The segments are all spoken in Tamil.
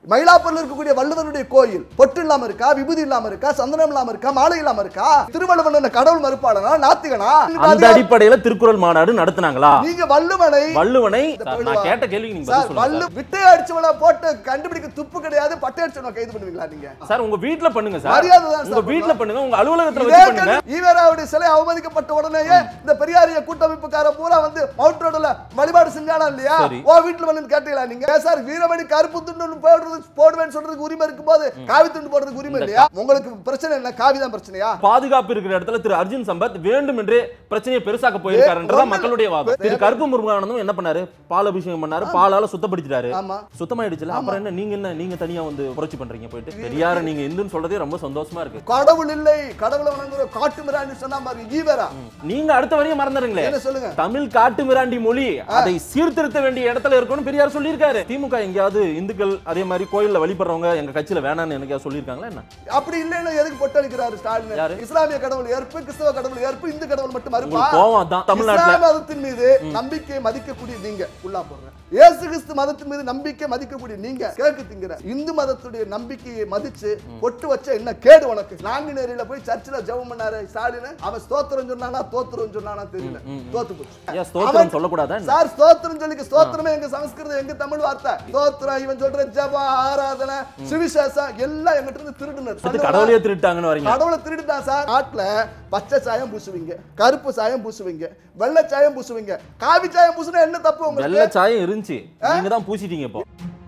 மயிலாப்பூர்ல இருக்கக்கூடிய வள்ளுவனுடைய கோயில் பொட்டு இல்லாம இருக்கா விபூதி இல்லாம இருக்கா சந்தனம் இல்லாம இருக்கா மாலை இல்லாம இருக்கா திருவள்ளுவன் என்ன கடவுள் மறுப்பாளனா நாத்திகனா அந்த அடிப்படையில திருக்குறள் மாநாடு நடத்துனாங்களா நீங்க வள்ளுவனை வள்ளுவனை இந்த சார், வள்ளுவா- நான் கேட்ட கேள்விக்கு நீங்க சார் பதில் சொல்லுங்க வள்ளு விட்டை அடிச்சவன போட்டு கண்டுபிடிக்க துப்பு கிடையாது பட்டை அடிச்சவன கைது பண்ணுவீங்களா நீங்க சார். சார் உங்க வீட்ல பண்ணுங்க சார் மரியாதை தான் உங்க சார் வீட்ல பண்ணுங்க உங்க அலுவலகத்துல இதே வச்சு பண்ணுங்க கண்டு ஈவேராவுடைய சிலை அவமதிக்கப்பட்ட உடனேயே இந்த பெரியாரிய கூட்டமைப்புக்கார பூரா வந்து மவுண்ட் ரோடுல வழிபாடு செஞ்சானா இல்லையா சரி. ஓ வீட்டுல வந்து கேட்டீங்களா நீங்க ஏன் சார் வீரமணி கருப்பு துண்டு போடுறது போடுவேன்னு சொல்றதுக்கு உரிமை இருக்கும்போது காவி துண்டு போடுறதுக்கு உரிமை இல்லையா உங்களுக்கு பிரச்சனை என்ன காவி தான் பிரச்சனையா பாதுகாப்பு இருக்கிற இடத்துல திரு அர்ஜுன் சம்பத் வேண்டும் என்று பிரச்சனையை பெருசாக்க போயிருக்காருன்றதா ஒண்ணு- மக்களுடைய வாதம் வே- திரு கருப்பு முருகானந்தும் என்ன பண்ணாரு பால் அபிஷேகம் பண்ணாரு பாலால சுத்தப்படுத்திட்டாரு ஆமா சுத்தமாயிடுச்சுல அப்புறம் என்ன நீங்க என்ன நீங்க தனியா வந்து புரட்சி பண்றீங்க போயிட்டு பெரியார நீங்க இந்துன்னு சொல்றதே ரொம்ப சந்தோஷமா இருக்கு கடவுள் இல்லை கடவுளை வணங்குற காட்டு மிராண்டி சொன்னா பாருங்க ஈவேரா நீங்க அடுத்த வரையும் மறந்துடுங்களே என்ன சொல்லுங்க தமிழ் காட்டு மிராண்டி மொழி அதை சீர்திருத்த வேண்டிய இடத்துல இருக்கணும் பெரியார் சொல்லியிருக்காரு திமுக எங்கேயாவது இந்துக்கள் அதே மாதிரி கோயில்ல வழிபடுறவங்க எங்க கட்சியில வேணாம்னு எனக்கு சொல்லியிருக்காங்களா என்ன அப்படி இல்லைன்னு எதுக்கு பொட்டளிக்கிறாரு ஸ்டாலின் யாரு? இஸ்லாமிய கடவுள் ஏற்பு கிறிஸ்தவ கடவுள் ஏற்பு இந்து கடவுள் மட்டும் மறுப்பா உங்களுக்கு கோவம் தான் தமிழ்நாட்டுல இஸ்லாம் மதத்தின் மீது நம்பிக்கை மதிக்கக்கூடிய நீங்க உள்ளா போடுறேன் இயேசு கிறிஸ்து மதத்தின் மீது நம்பிக்கை மதிக்கக்கூடிய நீங்க கேக்கு திங்கிற இந்து மதத்துடைய நம்பிக்கையை மதிச்சு பொட்டு வச்ச என்ன கேடு உனக்கு நாங்குநேரியில போய் சர்ச்சில் ஜெபம் பண்ணாரு ஸ்டாலின் அவன் ஸ்தோத்திரம் சொன்னானா தோத்திரம் சொன்னானா தெரியல தோத்து போச்சு ஏன் ஸ்தோத்திரம் சொல்லக்கூடாதா என்ன? சார் ஸ்தோத்திரம் சொல்லி ஸ்தோத்திரமே எங்க சமஸ்கிருதம் எங்க தமிழ் வார்த்தை ஸ்தோத்திரம் இவன் சொல்ற ஜபம் ஆராதனை சுவிசேஷம் எல்லாம் எங்கிட்ட இருந்து அது திருடுனர் கடவுளையே திருட்டாங்கன்னு வரீங்க கடவுளை திருடிட்டான் சார் நாட்டுல பச்சை சாயம் பூசுவீங்க கருப்பு சாயம் பூசுவீங்க வெள்ளை சாயம் பூசுவீங்க காவி சாயம் பூசுனா என்ன தப்பு உங்களுக்கு வெள்ளை சாயம் இருந்துச்சு நீங்க தான் பூசிட்டீங்க இப்போ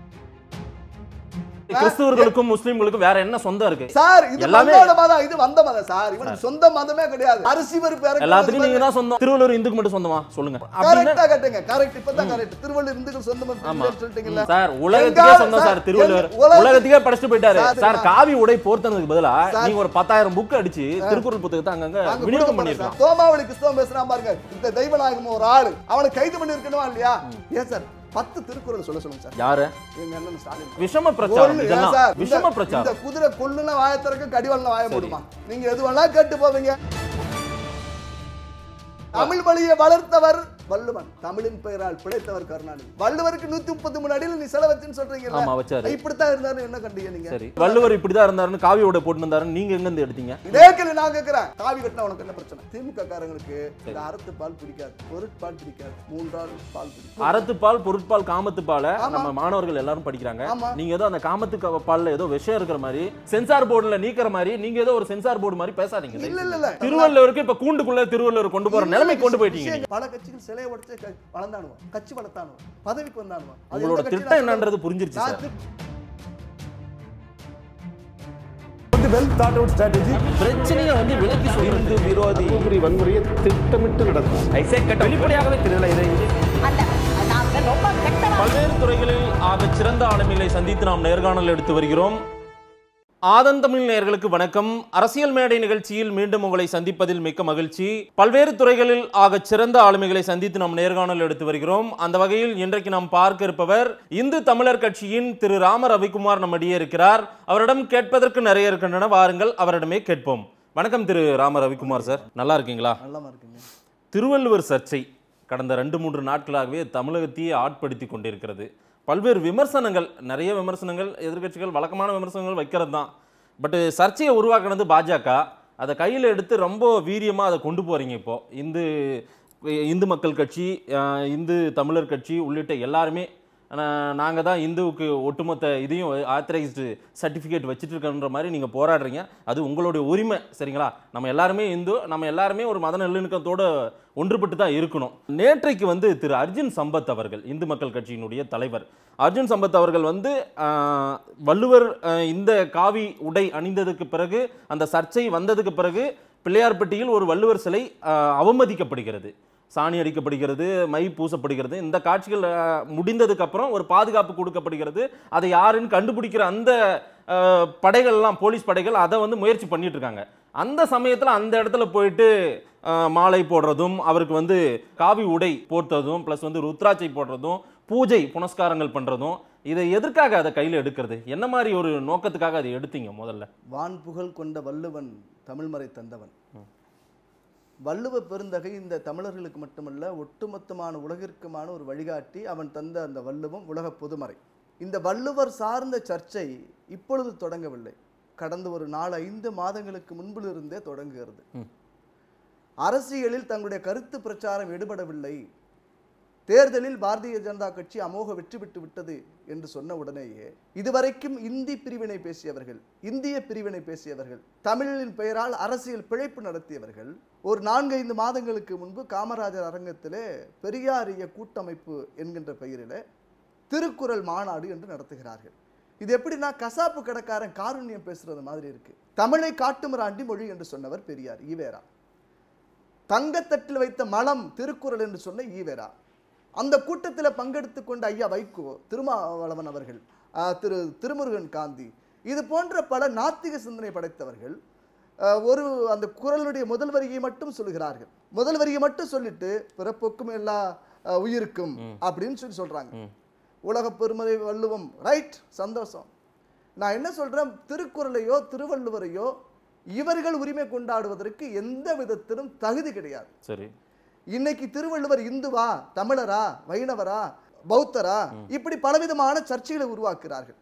கிறிஸ்துவர்களுக்கும் முஸ்லிம்களுக்கும் வேற என்ன சொந்தம் இருக்கு சார் இது எல்லாமே- வந்தோட மதம் இது வந்த மதம் சார் இவனுக்கு சொந்த மதமே கிடையாது அரிசி பருப்பு இறக்குமதி எல்லாத்துலயும் நீங்க தான் சொந்தம் திருவள்ளூர் இந்துக்கு மட்டும் சொந்தமா சொல்லுங்க அப்படின்னு கரெக்டா கட்டுங்க கரெக்ட் இப்பதான் கரெக்ட் திருவள்ளூர் இந்துக்கள் சொந்தம் ஆமா. சொல்லிட்டீங்கல்ல சார் உலகத்துக்கே எங்காவது சொந்தம் சார் சார், திருவள்ளுவர் எங்க- உலக- உலகத்துக்கே படிச்சுட்டு போயிட்டாரு சார், சார் சார். காவி உடை போர்த்தனதுக்கு பதிலா சார். நீங்க ஒரு பத்தாயிரம் புக் அடிச்சு திருக்குறள் புத்தகத்தை அங்கங்க நாங்க விநியோகம் கொடுக்க பண்ணிருக்கோம் மாட்டோம் சார். தோமாவளி கிறிஸ்தவம் பேசுறான் பாருங்க இந்த தெய்வநாயகம் ஒரு ஆளு அவனை கைது பண்ணி இருக்கணுமா இல்லையா ஏன் சார் பத்து திருக்குறள் சொல்ல சொல்லுங்க சார் யாரு எங்க அண்ணன் ஸ்டாலின் விஷம பிரச்சாரம் கொல்லு, ஏன் இதெல்லாம் சார்? விஷம இந்த- பிரச்சாரம் இந்த குதிரை கொல்லுன வாய திறக்க கடிவாளன வாய போடுமா நீங்க எது வேணா கேட்டு போவீங்க தமிழ் மொழியை வளர்த்தவர் வள்ளுவன் தமிழின் பெயரால் பிழைத்தவர் கருணாநிதி வள்ளுவருக்கு நூத்தி முப்பத்தி மூணு அடியில் நீ செலவு வச்சுன்னு சொல்றீங்கல்ல ஆமா வச்சாரு இப்படித்தான் இருந்தாரு என்ன கண்டீங்க நீங்க சரி வள்ளுவர் இப்படிதான் இருந்தாருன்னு காவி உடை போட்டு இருந்தாருன்னு நீங்க எங்க இருந்து எடுத்தீங்க இதே கேள்வி நான் கேட்கிறேன் காவி கட்டினா உனக்கு என்ன பிரச்சனை திமுக காரங்களுக்கு இந்த அறத்து பால் பிடிக்காது பொருட்பால் பிடிக்காது மூன்றாவது பால் பிடிக்கும் அறத்துப்பால் பொருட்பால் காமத்துப்பால ஆமா. நம்ம மாணவர்கள் எல்லாரும் படிக்கிறாங்க ஆமா. நீங்க ஏதோ அந்த காமத்து க- பால்ல ஏதோ விஷயம் இருக்கிற மாதிரி சென்சார் போர்டுல நீக்கிற மாதிரி நீங்க ஏதோ ஒரு சென்சார் போர்டு மாதிரி பேசாதீங்க இல்ல தயவு இல்ல செஞ்சு. இல்ல திருவள்ளுவருக்கு இப்ப கூண்டுக்குள்ள திருவள்ளுவர் கொண்டு போற நிலைமை கொண்டு போயிட்டீங்க நீங்க. பல கட்சிகள் சிலையை உடைச்சு க- வளர்ந்தானுவோம் கட்சி வளர்த்தானுவோம் பதவிக்கு வந்தானுவோம் அது உங்களோட எந்த கட்சி திட்டம் நான் என்னன்றது புரிஞ்சிருச்சு நான் சார் திட்- வெல் தாட் அவுட் ஸ்ட்ராட்டஜி பிரச்சனையை வந்து விலக்கி சொல்றது விரோதி தருமபுரி வன்முறையை திட்டமிட்டு நடக்கும் வெளிப்படையாகவே தெரியல இதை அந்த நாங்க ரொம்ப கெட்டவா பல்வேறு துறைகளில் ஆக சிறந்த ஆளுமைகளை சந்தித்து நாம் நேர்காணல் எடுத்து வருகிறோம் ஆதன் தமிழ் நேயர்களுக்கு வணக்கம் அரசியல் மேடை நிகழ்ச்சியில் மீண்டும் உங்களை சந்திப்பதில் மிக்க மகிழ்ச்சி பல்வேறு துறைகளில் ஆக சிறந்த ஆளுமைகளை சந்தித்து நாம் நேர்காணல் எடுத்து வருகிறோம் அந்த வகையில் இன்றைக்கு நாம் பார்க்க இருப்பவர் இந்து தமிழர் கட்சியின் திரு ராம ரவிக்குமார் நம்மிடையே இருக்கிறார் அவரிடம் கேட்பதற்கு நிறைய இருக்கின்றன வாருங்கள் அவரிடமே கேட்போம் வணக்கம் திரு ராம ரவிக்குமார் சார் நல்லா இருக்கீங்களா நல்லாமா இருக்குங்க திருவள்ளுவர் சர்ச்சை கடந்த ரெண்டு மூன்று நாட்களாகவே தமிழகத்தையே ஆட்படுத்தி கொண்டிருக்கிறது பல்வேறு விமர்சனங்கள் நிறைய விமர்சனங்கள் எதிர்க்கட்சிகள் வழக்கமான விமர்சனங்கள் வைக்கிறது தான் பட் சர்ச்சையை உருவாக்குனது பாஜக அதை கையில் எடுத்து ரொம்ப வீரியமாக அதை கொண்டு போகிறீங்க இப்போ இந்து இந்து மக்கள் கட்சி அஹ், இந்து தமிழர் கட்சி உள்ளிட்ட எல்லாருமே நாங்கள் தான் இந்துவுக்கு ஒட்டுமொத்த இதையும் ஆத்தரைஸ்டு சர்டிஃபிகேட் வச்சுட்டு இருக்கன்ற மாதிரி நீங்கள் போராடுறீங்க அது உங்களுடைய உரிமை சரிங்களா நம்ம எல்லாருமே இந்து நம்ம எல்லாருமே ஒரு மத நல்லிணக்கத்தோட ஒன்றுபட்டு தான் இருக்கணும் நேற்றைக்கு வந்து திரு அர்ஜுன் சம்பத் அவர்கள் இந்து மக்கள் கட்சியினுடைய தலைவர் அர்ஜுன் சம்பத் அவர்கள் வந்து ஆஹ், வள்ளுவர் ஆஹ், இந்த காவி உடை அணிந்ததுக்கு பிறகு அந்த சர்ச்சை வந்ததுக்கு பிறகு பிள்ளையார்பட்டியில் ஒரு வள்ளுவர் சிலை ஆஹ், அவமதிக்கப்படுகிறது சாணி அடிக்கப்படுகிறது மை பூசப்படுகிறது இந்த காட்சிகள் அஹ், முடிந்ததுக்கு அப்புறம் ஒரு பாதுகாப்பு கொடுக்கப்படுகிறது அதை யாருன்னு கண்டுபிடிக்கிற அந்த அஹ், படைகள்லாம் போலீஸ் படைகள் அதை வந்து முயற்சி பண்ணிட்டு இருக்காங்க அந்த சமயத்தில் அந்த இடத்துல போயிட்டு அஹ், மாலை போடுறதும் அவருக்கு வந்து காவி உடை போர்த்ததும் ப்ளஸ் வந்து ருத்ராட்சை போடுறதும் பூஜை புனஸ்காரங்கள் பண்ணுறதும் இதை எதற்காக அதை கையில் எடுக்கிறது என்ன மாதிரி ஒரு நோக்கத்துக்காக அதை எடுத்தீங்க முதல்ல வான் புகழ் கொண்ட வள்ளுவன் தமிழ்மறை தந்தவன் வள்ளுவ பெருந்தகை இந்த தமிழர்களுக்கு மட்டுமல்ல ஒட்டுமொத்தமான உலகிற்குமான ஒரு வழிகாட்டி அவன் தந்த அந்த வள்ளுவம் உலக பொதுமறை இந்த வள்ளுவர் சார்ந்த சர்ச்சை இப்பொழுது தொடங்கவில்லை கடந்த ஒரு நாலு ஐந்து மாதங்களுக்கு முன்பிலிருந்தே தொடங்குகிறது அரசியலில் தங்களுடைய கருத்து பிரச்சாரம் எடுபடவில்லை தேர்தலில் பாரதிய ஜனதா கட்சி அமோக வெற்றி பெற்று விட்டது என்று சொன்ன உடனேயே இதுவரைக்கும் இந்தி பிரிவினை பேசியவர்கள் இந்திய பிரிவினை பேசியவர்கள் தமிழின் பெயரால் அரசியல் பிழைப்பு நடத்தியவர்கள் ஒரு நான்கைந்து மாதங்களுக்கு முன்பு காமராஜர் அரங்கத்திலே பெரியாரிய கூட்டமைப்பு என்கின்ற பெயரிலே திருக்குறள் மாநாடு என்று நடத்துகிறார்கள் இது எப்படின்னா கசாப்பு கடைக்காரன் காருண்யம் பேசுறது மாதிரி இருக்கு தமிழை காட்டுமிராண்டி மொழி என்று சொன்னவர் பெரியார் ஈவேரா தங்கத்தட்டில் வைத்த மலம் திருக்குறள் என்று சொன்ன ஈவேரா அந்த கூட்டத்தில் பங்கெடுத்து கொண்ட ஐயா வைகோ திருமாவளவன் அவர்கள் ஆஹ், திரு திருமுருகன் காந்தி இது போன்ற பல நாத்திக சிந்தனை படைத்தவர்கள் ஆஹ், ஒரு அந்த குறளுடைய முதல் வரியை மட்டும் சொல்லுகிறார்கள் முதல் வரியை மட்டும் சொல்லிட்டு பிறப்புக்கும் எல்லா ஆஹ், உயிருக்கும் அப்படின்னு சொல்லி சொல்றாங்க உலக பெருமறை வள்ளுவம் ரைட் சந்தோஷம் நான் என்ன சொல்றேன் திருக்குறளையோ திருவள்ளுவரையோ இவர்கள் உரிமை கொண்டாடுவதற்கு எந்த விதத்திலும் தகுதி கிடையாது சரி இன்னைக்கு திருவள்ளுவர் இந்துவா தமிழரா வைணவரா பௌத்தரா இப்படி பலவிதமான சர்ச்சைகளை உருவாக்குறார்கள்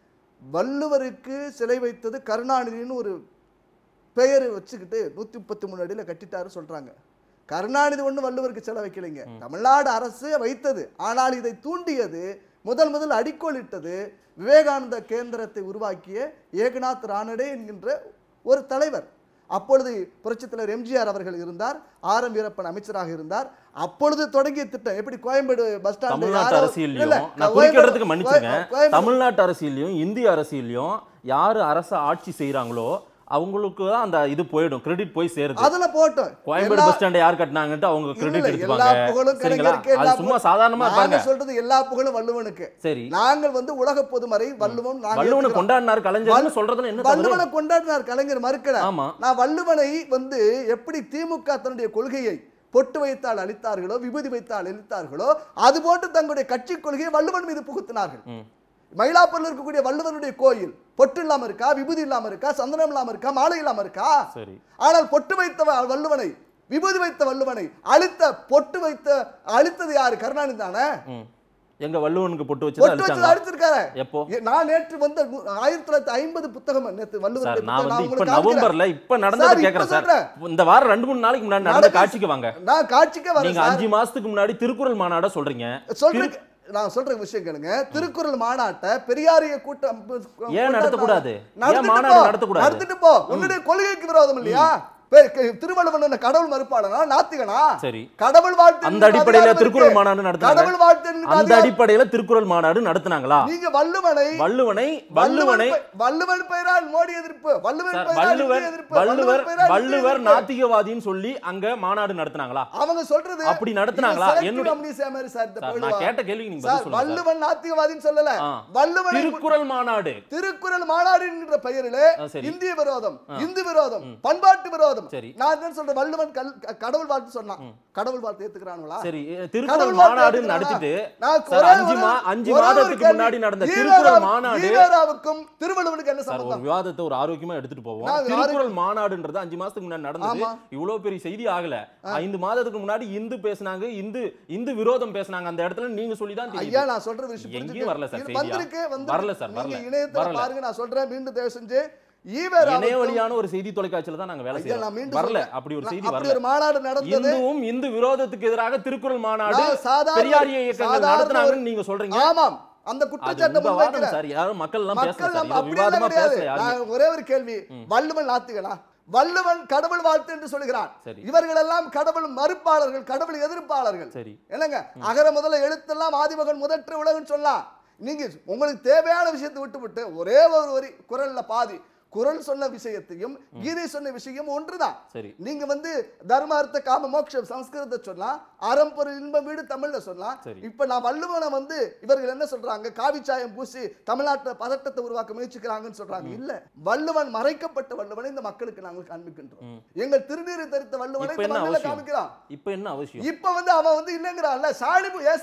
வள்ளுவருக்கு சிலை வைத்தது கருணாநிதினு ஒரு பெயர் வச்சுக்கிட்டு நூத்தி முப்பத்தி மூணு அடியில கட்டிட்டாரு சொல்றாங்க கருணாநிதி ஒண்ணு வள்ளுவருக்கு சிலை வைக்கலைங்க தமிழ்நாடு அரசு வைத்தது ஆனால் இதை தூண்டியது முதல் முதல் அடிக்கோலிட்டது விவேகானந்த கேந்திரத்தை உருவாக்கிய ஏகநாத் ரானடே என்கின்ற ஒரு தலைவர் அப்பொழுது புரட்சித் தலைவர் எம்ஜிஆர் அவர்கள் இருந்தார் ஆர் எம் வீரப்பன் அமைச்சராக இருந்தார் அப்பொழுது தொடங்கிய திட்டம் எப்படி கோயம்பேடு பஸ் ஸ்டாண்ட் தமிழ்நாட்டு அரசியல்லையும் நான் குறிக்கிறதுக்கு மன்னிச்சுங்க தமிழ்நாட்டு அரசியல்லையும் இந்திய அரசியல்லையும் யாரு அரச ஆட்சி செய்றாங்களோ அவங்களுக்கு தான் அந்த இது போயிடும் கிரெடிட் போய் சேருது அதுல போட்டோம் கோயம்பேடு எல்லா- பஸ் ஸ்டாண்டை யார் கட்டினாங்கன்ட்டு அவங்க கிரெடிட் இல்ல, எல்லா எடுத்துப்பாங்க புகழும் சரிங்களா கலைஞருக்கு, அது எல்லா சும்மா புகழும் சாதாரணமா நாங்க இருப்பாங்க சொல்றது எல்லா புகழும் வள்ளுவனுக்கு சரி நாங்கள் வந்து உலக பொதுமறை வள்ளுவம் நாங்க வள்ளுவனை ஏத்துக்கிறோம். கொண்டாடினார் கலைஞர்னு சொல்றதுல என்ன தவறு வள்ளுவனை கொண்டாடினார் கலைஞர் மறுக்கல ஆமா நான் வள்ளுவனை வந்து எப்படி திமுக தன்னுடைய கொள்கையை பொட்டு வைத்தால் அளித்தார்களோ விபூதி வைத்தால் அளித்தார்களோ அது போன்று தங்களுடைய கட்சி கொள்கையை வள்ளுவன் மீது புகுத்தினார்கள் ம். மயிலாப்பூர்ல இருக்கக்கூடிய வள்ளுவனுடைய கோயில் பொட்டு இல்லாம இருக்கா விபூதி இல்லாம இருக்கா சந்தனம் இல்லாம இருக்கா மாலை இல்லாம இருக்கா சரி ஆனால் பொட்டு வைத்த வ- வள்ளுவனை விபூதி வைத்த வள்ளுவனை அழித்த பொட்டு வைத்த அழித்தது யாரு கருணாநிதி தானே ம். எங்க வள்ளுவனுக்கு பொட்டு வச்சு பொட்டு வச்சது அழிச்சாங்க அழிச்சிருக்காரு எப்போ ஏ, நான் நேற்று வந்து நூ- ஆயிரத்தி தொள்ளாயிரத்தி ஐம்பது புத்தகம் நேற்று வள்ளுவர் சார் புத்தகம் நான் வந்து இப்ப உங்களுக்கு காமிக்கிறேன். நவம்பர்ல இப்ப சார், நடந்தது இப்ப கேக்குறேன் சார் சொல்றேன். இந்த வாரம் ரெண்டு மூணு நாளைக்கு முன்னாடி நடந்த நடக்க- காட்சிக்கு வாங்க நான் காட்சிக்கே வரேன் நீங்க சார். அஞ்சு மாசத்துக்கு முன்னாடி திருக்குறள் மாநாட சொல்றீங்க சொல்றேன் நான் சொல்ற விஷயம் கேளுங்க திருக்குறள் மாநாட்டை பெரியாரிய கூட்டம் ஏன் நடத்தக்கூடாது? நடத்திட்டு ஏன் மாநாடு போ. நடத்தக்கூடாது? நடத்திட்டு போ உன்னுடைய கொள்கைக்கு விரோதம் இல்லையா பெ- க- திருவள்ளுவன் என்ன கடவுள் மறுப்பாளனா நாத்திகனா சரி கடவுள் வாழ்த்து அந்த என்கிற அடிப்படையில அதிகாரம் திருக்குறள் இருக்கு. மாநாடு நடத்துனாங்க கடவுள் வாழ்த்து என்கிற அந்த அதிகாரம். அடிப்படையில திருக்குறள் மாநாடு நடத்துனாங்களா நீங்க வள்ளுவனை வள்ளுவனை வள்ளுவனை பெ- வள்ளுவன் பெயரால் மோடி எதிர்ப்பு வள்ளுவன் சார், பெயரால் வள்ளுவர் இந்திய எதிர்ப்பு வள்ளுவர் பெயரால் இந்திய வள்ளுவர் எதிர்ப்பு. நாத்திகவாதின்னு சொல்லி அங்க மாநாடு நடத்துனாங்களா அவங்க சொல்றது அப்படி நடத்துனாங்களா? இது selective என்னுடைய- amnesia மாதிரி சார் இந்த சார், போயிடுவா. நான் கேட்ட கேள்விக்கு நீங்க சார், பதில் சொல்லுங்க சார். வள்ளுவன் நாத்திகவாதின்னு சொல்லல ஆ. வள்ளுவனை திருக்குறள் மாநாடு திருக்குறள் மாநாடு என்கிற பெயரிலே ஆ, சரி. இந்திய விரோதம் இந்து விரோதம் பண்பாட்டு விரோதம் சரி. நான் என்ன சொல்றேன் வள்ளுவன் கல்- க- கடவுள் வாழ்த்து சொன்னான் கடவுள் வாழ்த்து ஏத்துக்கிறானுங்களா சரி எ, கடவுள் திருக்குறள் வாழ்த்து மாநாடு ஏத்துக்கிறானா? நடத்திட்டு நான் சார் ஒரே அஞ்சு ஒரு- மா அஞ்சு ஒரே ஒரு மாதத்துக்கு கேள்வி. முன்னாடி நடந்த ஈவேரா- திருக்குறள் மாநாடு ஈவேராவுக்கும் திருவள்ளுவனுக்கு என்ன சார் ஒரு சம்பந்தம் விவாதத்தை ஒரு ஆரோக்கியமா எடுத்துட்டு போவோம் நான் ஒரு திருக்குறள் மாநாடுன்றது அஞ்சு மாசத்துக்கு முன்னாடி நடந்தது ஆமா. இவ்வளவு பெரிய செய்தி ஆகல ஐந்து மாதத்துக்கு முன்னாடி இந்து பேசுனாங்க இந்து இந்து விரோதம் பேசுனாங்க அந்த இடத்துல நீங்க சொல்லி தான் ஐயா நான் சொல்ற விஷயம் எங்கேயும் புரிஞ்சுக்க- வரல சார் இது செய்தியா? வந்திருக்கு வரல வந்திருக்கு சார், நீங்க வரல. இணையத்துல வரல. பாருங்க நான் சொல்றேன் மீண்டும் தயவு செஞ்சு இணைய ஈவேராவுக்கும் வழியான ஒரு செய்தி தொலைக்காட்சியில தான் நாங்க வேலை ஐயா, நான் செய்யறோம் மீண்டும் வரல சொல்றேன். அப்படி ஒரு நான் செய்தி அப்படி வரல ஒரு மாநாடு நடந்தது இந்துவும் இந்து விரோதத்துக்கு எதிராக திருக்குறள் மாநாடு நான் சாதாரண- பெரியாரிய இயக்கங்கள் சாதாரண நடத்துனாங்கன்னு ஒரு- நீங்க சொல்றீங்க ஆமாம் அந்த அது குற்றச்சாட்டை உங்க வாதம் முன்வைக்கிறேன் சார் யாரும் மக்கள் எல்லாம் பேசல மக்கள் சார் நம்ம இது அப்படியெல்லாம் விவாதமா கிடையாது பேசல யாருமே நான் ஒரே ஒரு கேள்வி வள்ளுவன் நாத்திகனா வள்ளுவன் கடவுள் வாழ்த்து என்று சொல்கிறான் சரி. இவர்கள் எல்லாம் கடவுள் மறுப்பாளர்கள் கடவுள் எதிர்ப்பாளர்கள் சரி என்னங்க அகர முதல்ல எழுத்தெல்லாம் ஆதிமகன் முதற்ற உலகன்னு சொல்லலாம் நீங்க உங்களுக்கு தேவையான விஷயத்தை விட்டு விட்டு ஒரே ஒரு வரி குரல்ல பாதி குரல் சொன்ன விஷயத்தையும் கீதை சொன்ன விஷயம் ஒன்றுதான் சரி நீங்க வந்து தர்ம அர்த்த காம மோட்சம் சம்ஸ்கிருதத்தை சொல்லலாம் அறம்பொருள் இன்பம் வீடு தமிழ்ல சொல்லலாம் சரி. இப்ப நான் வள்ளுவனை வந்து இவர்கள் என்ன சொல்றாங்க காவி சாயம் பூசி தமிழ்நாட்டுல பதட்டத்தை உருவாக்க முயற்சிக்கிறாங்கன்னு சொல்றாங்க இல்ல வள்ளுவன் மறைக்கப்பட்ட வள்ளுவனை இந்த மக்களுக்கு நாங்கள் காண்பிக்கின்றோம் எங்கள் திருநீரை தரித்த வள்ளுவனை இப்ப இந்த என்ன மண்ணில அவசியம் காமிக்கிறான் இப்ப என்ன அவசியம் இப்ப வந்து அவன் வந்து இல்லங்கிறான்ல சாலிபு ஏ சார்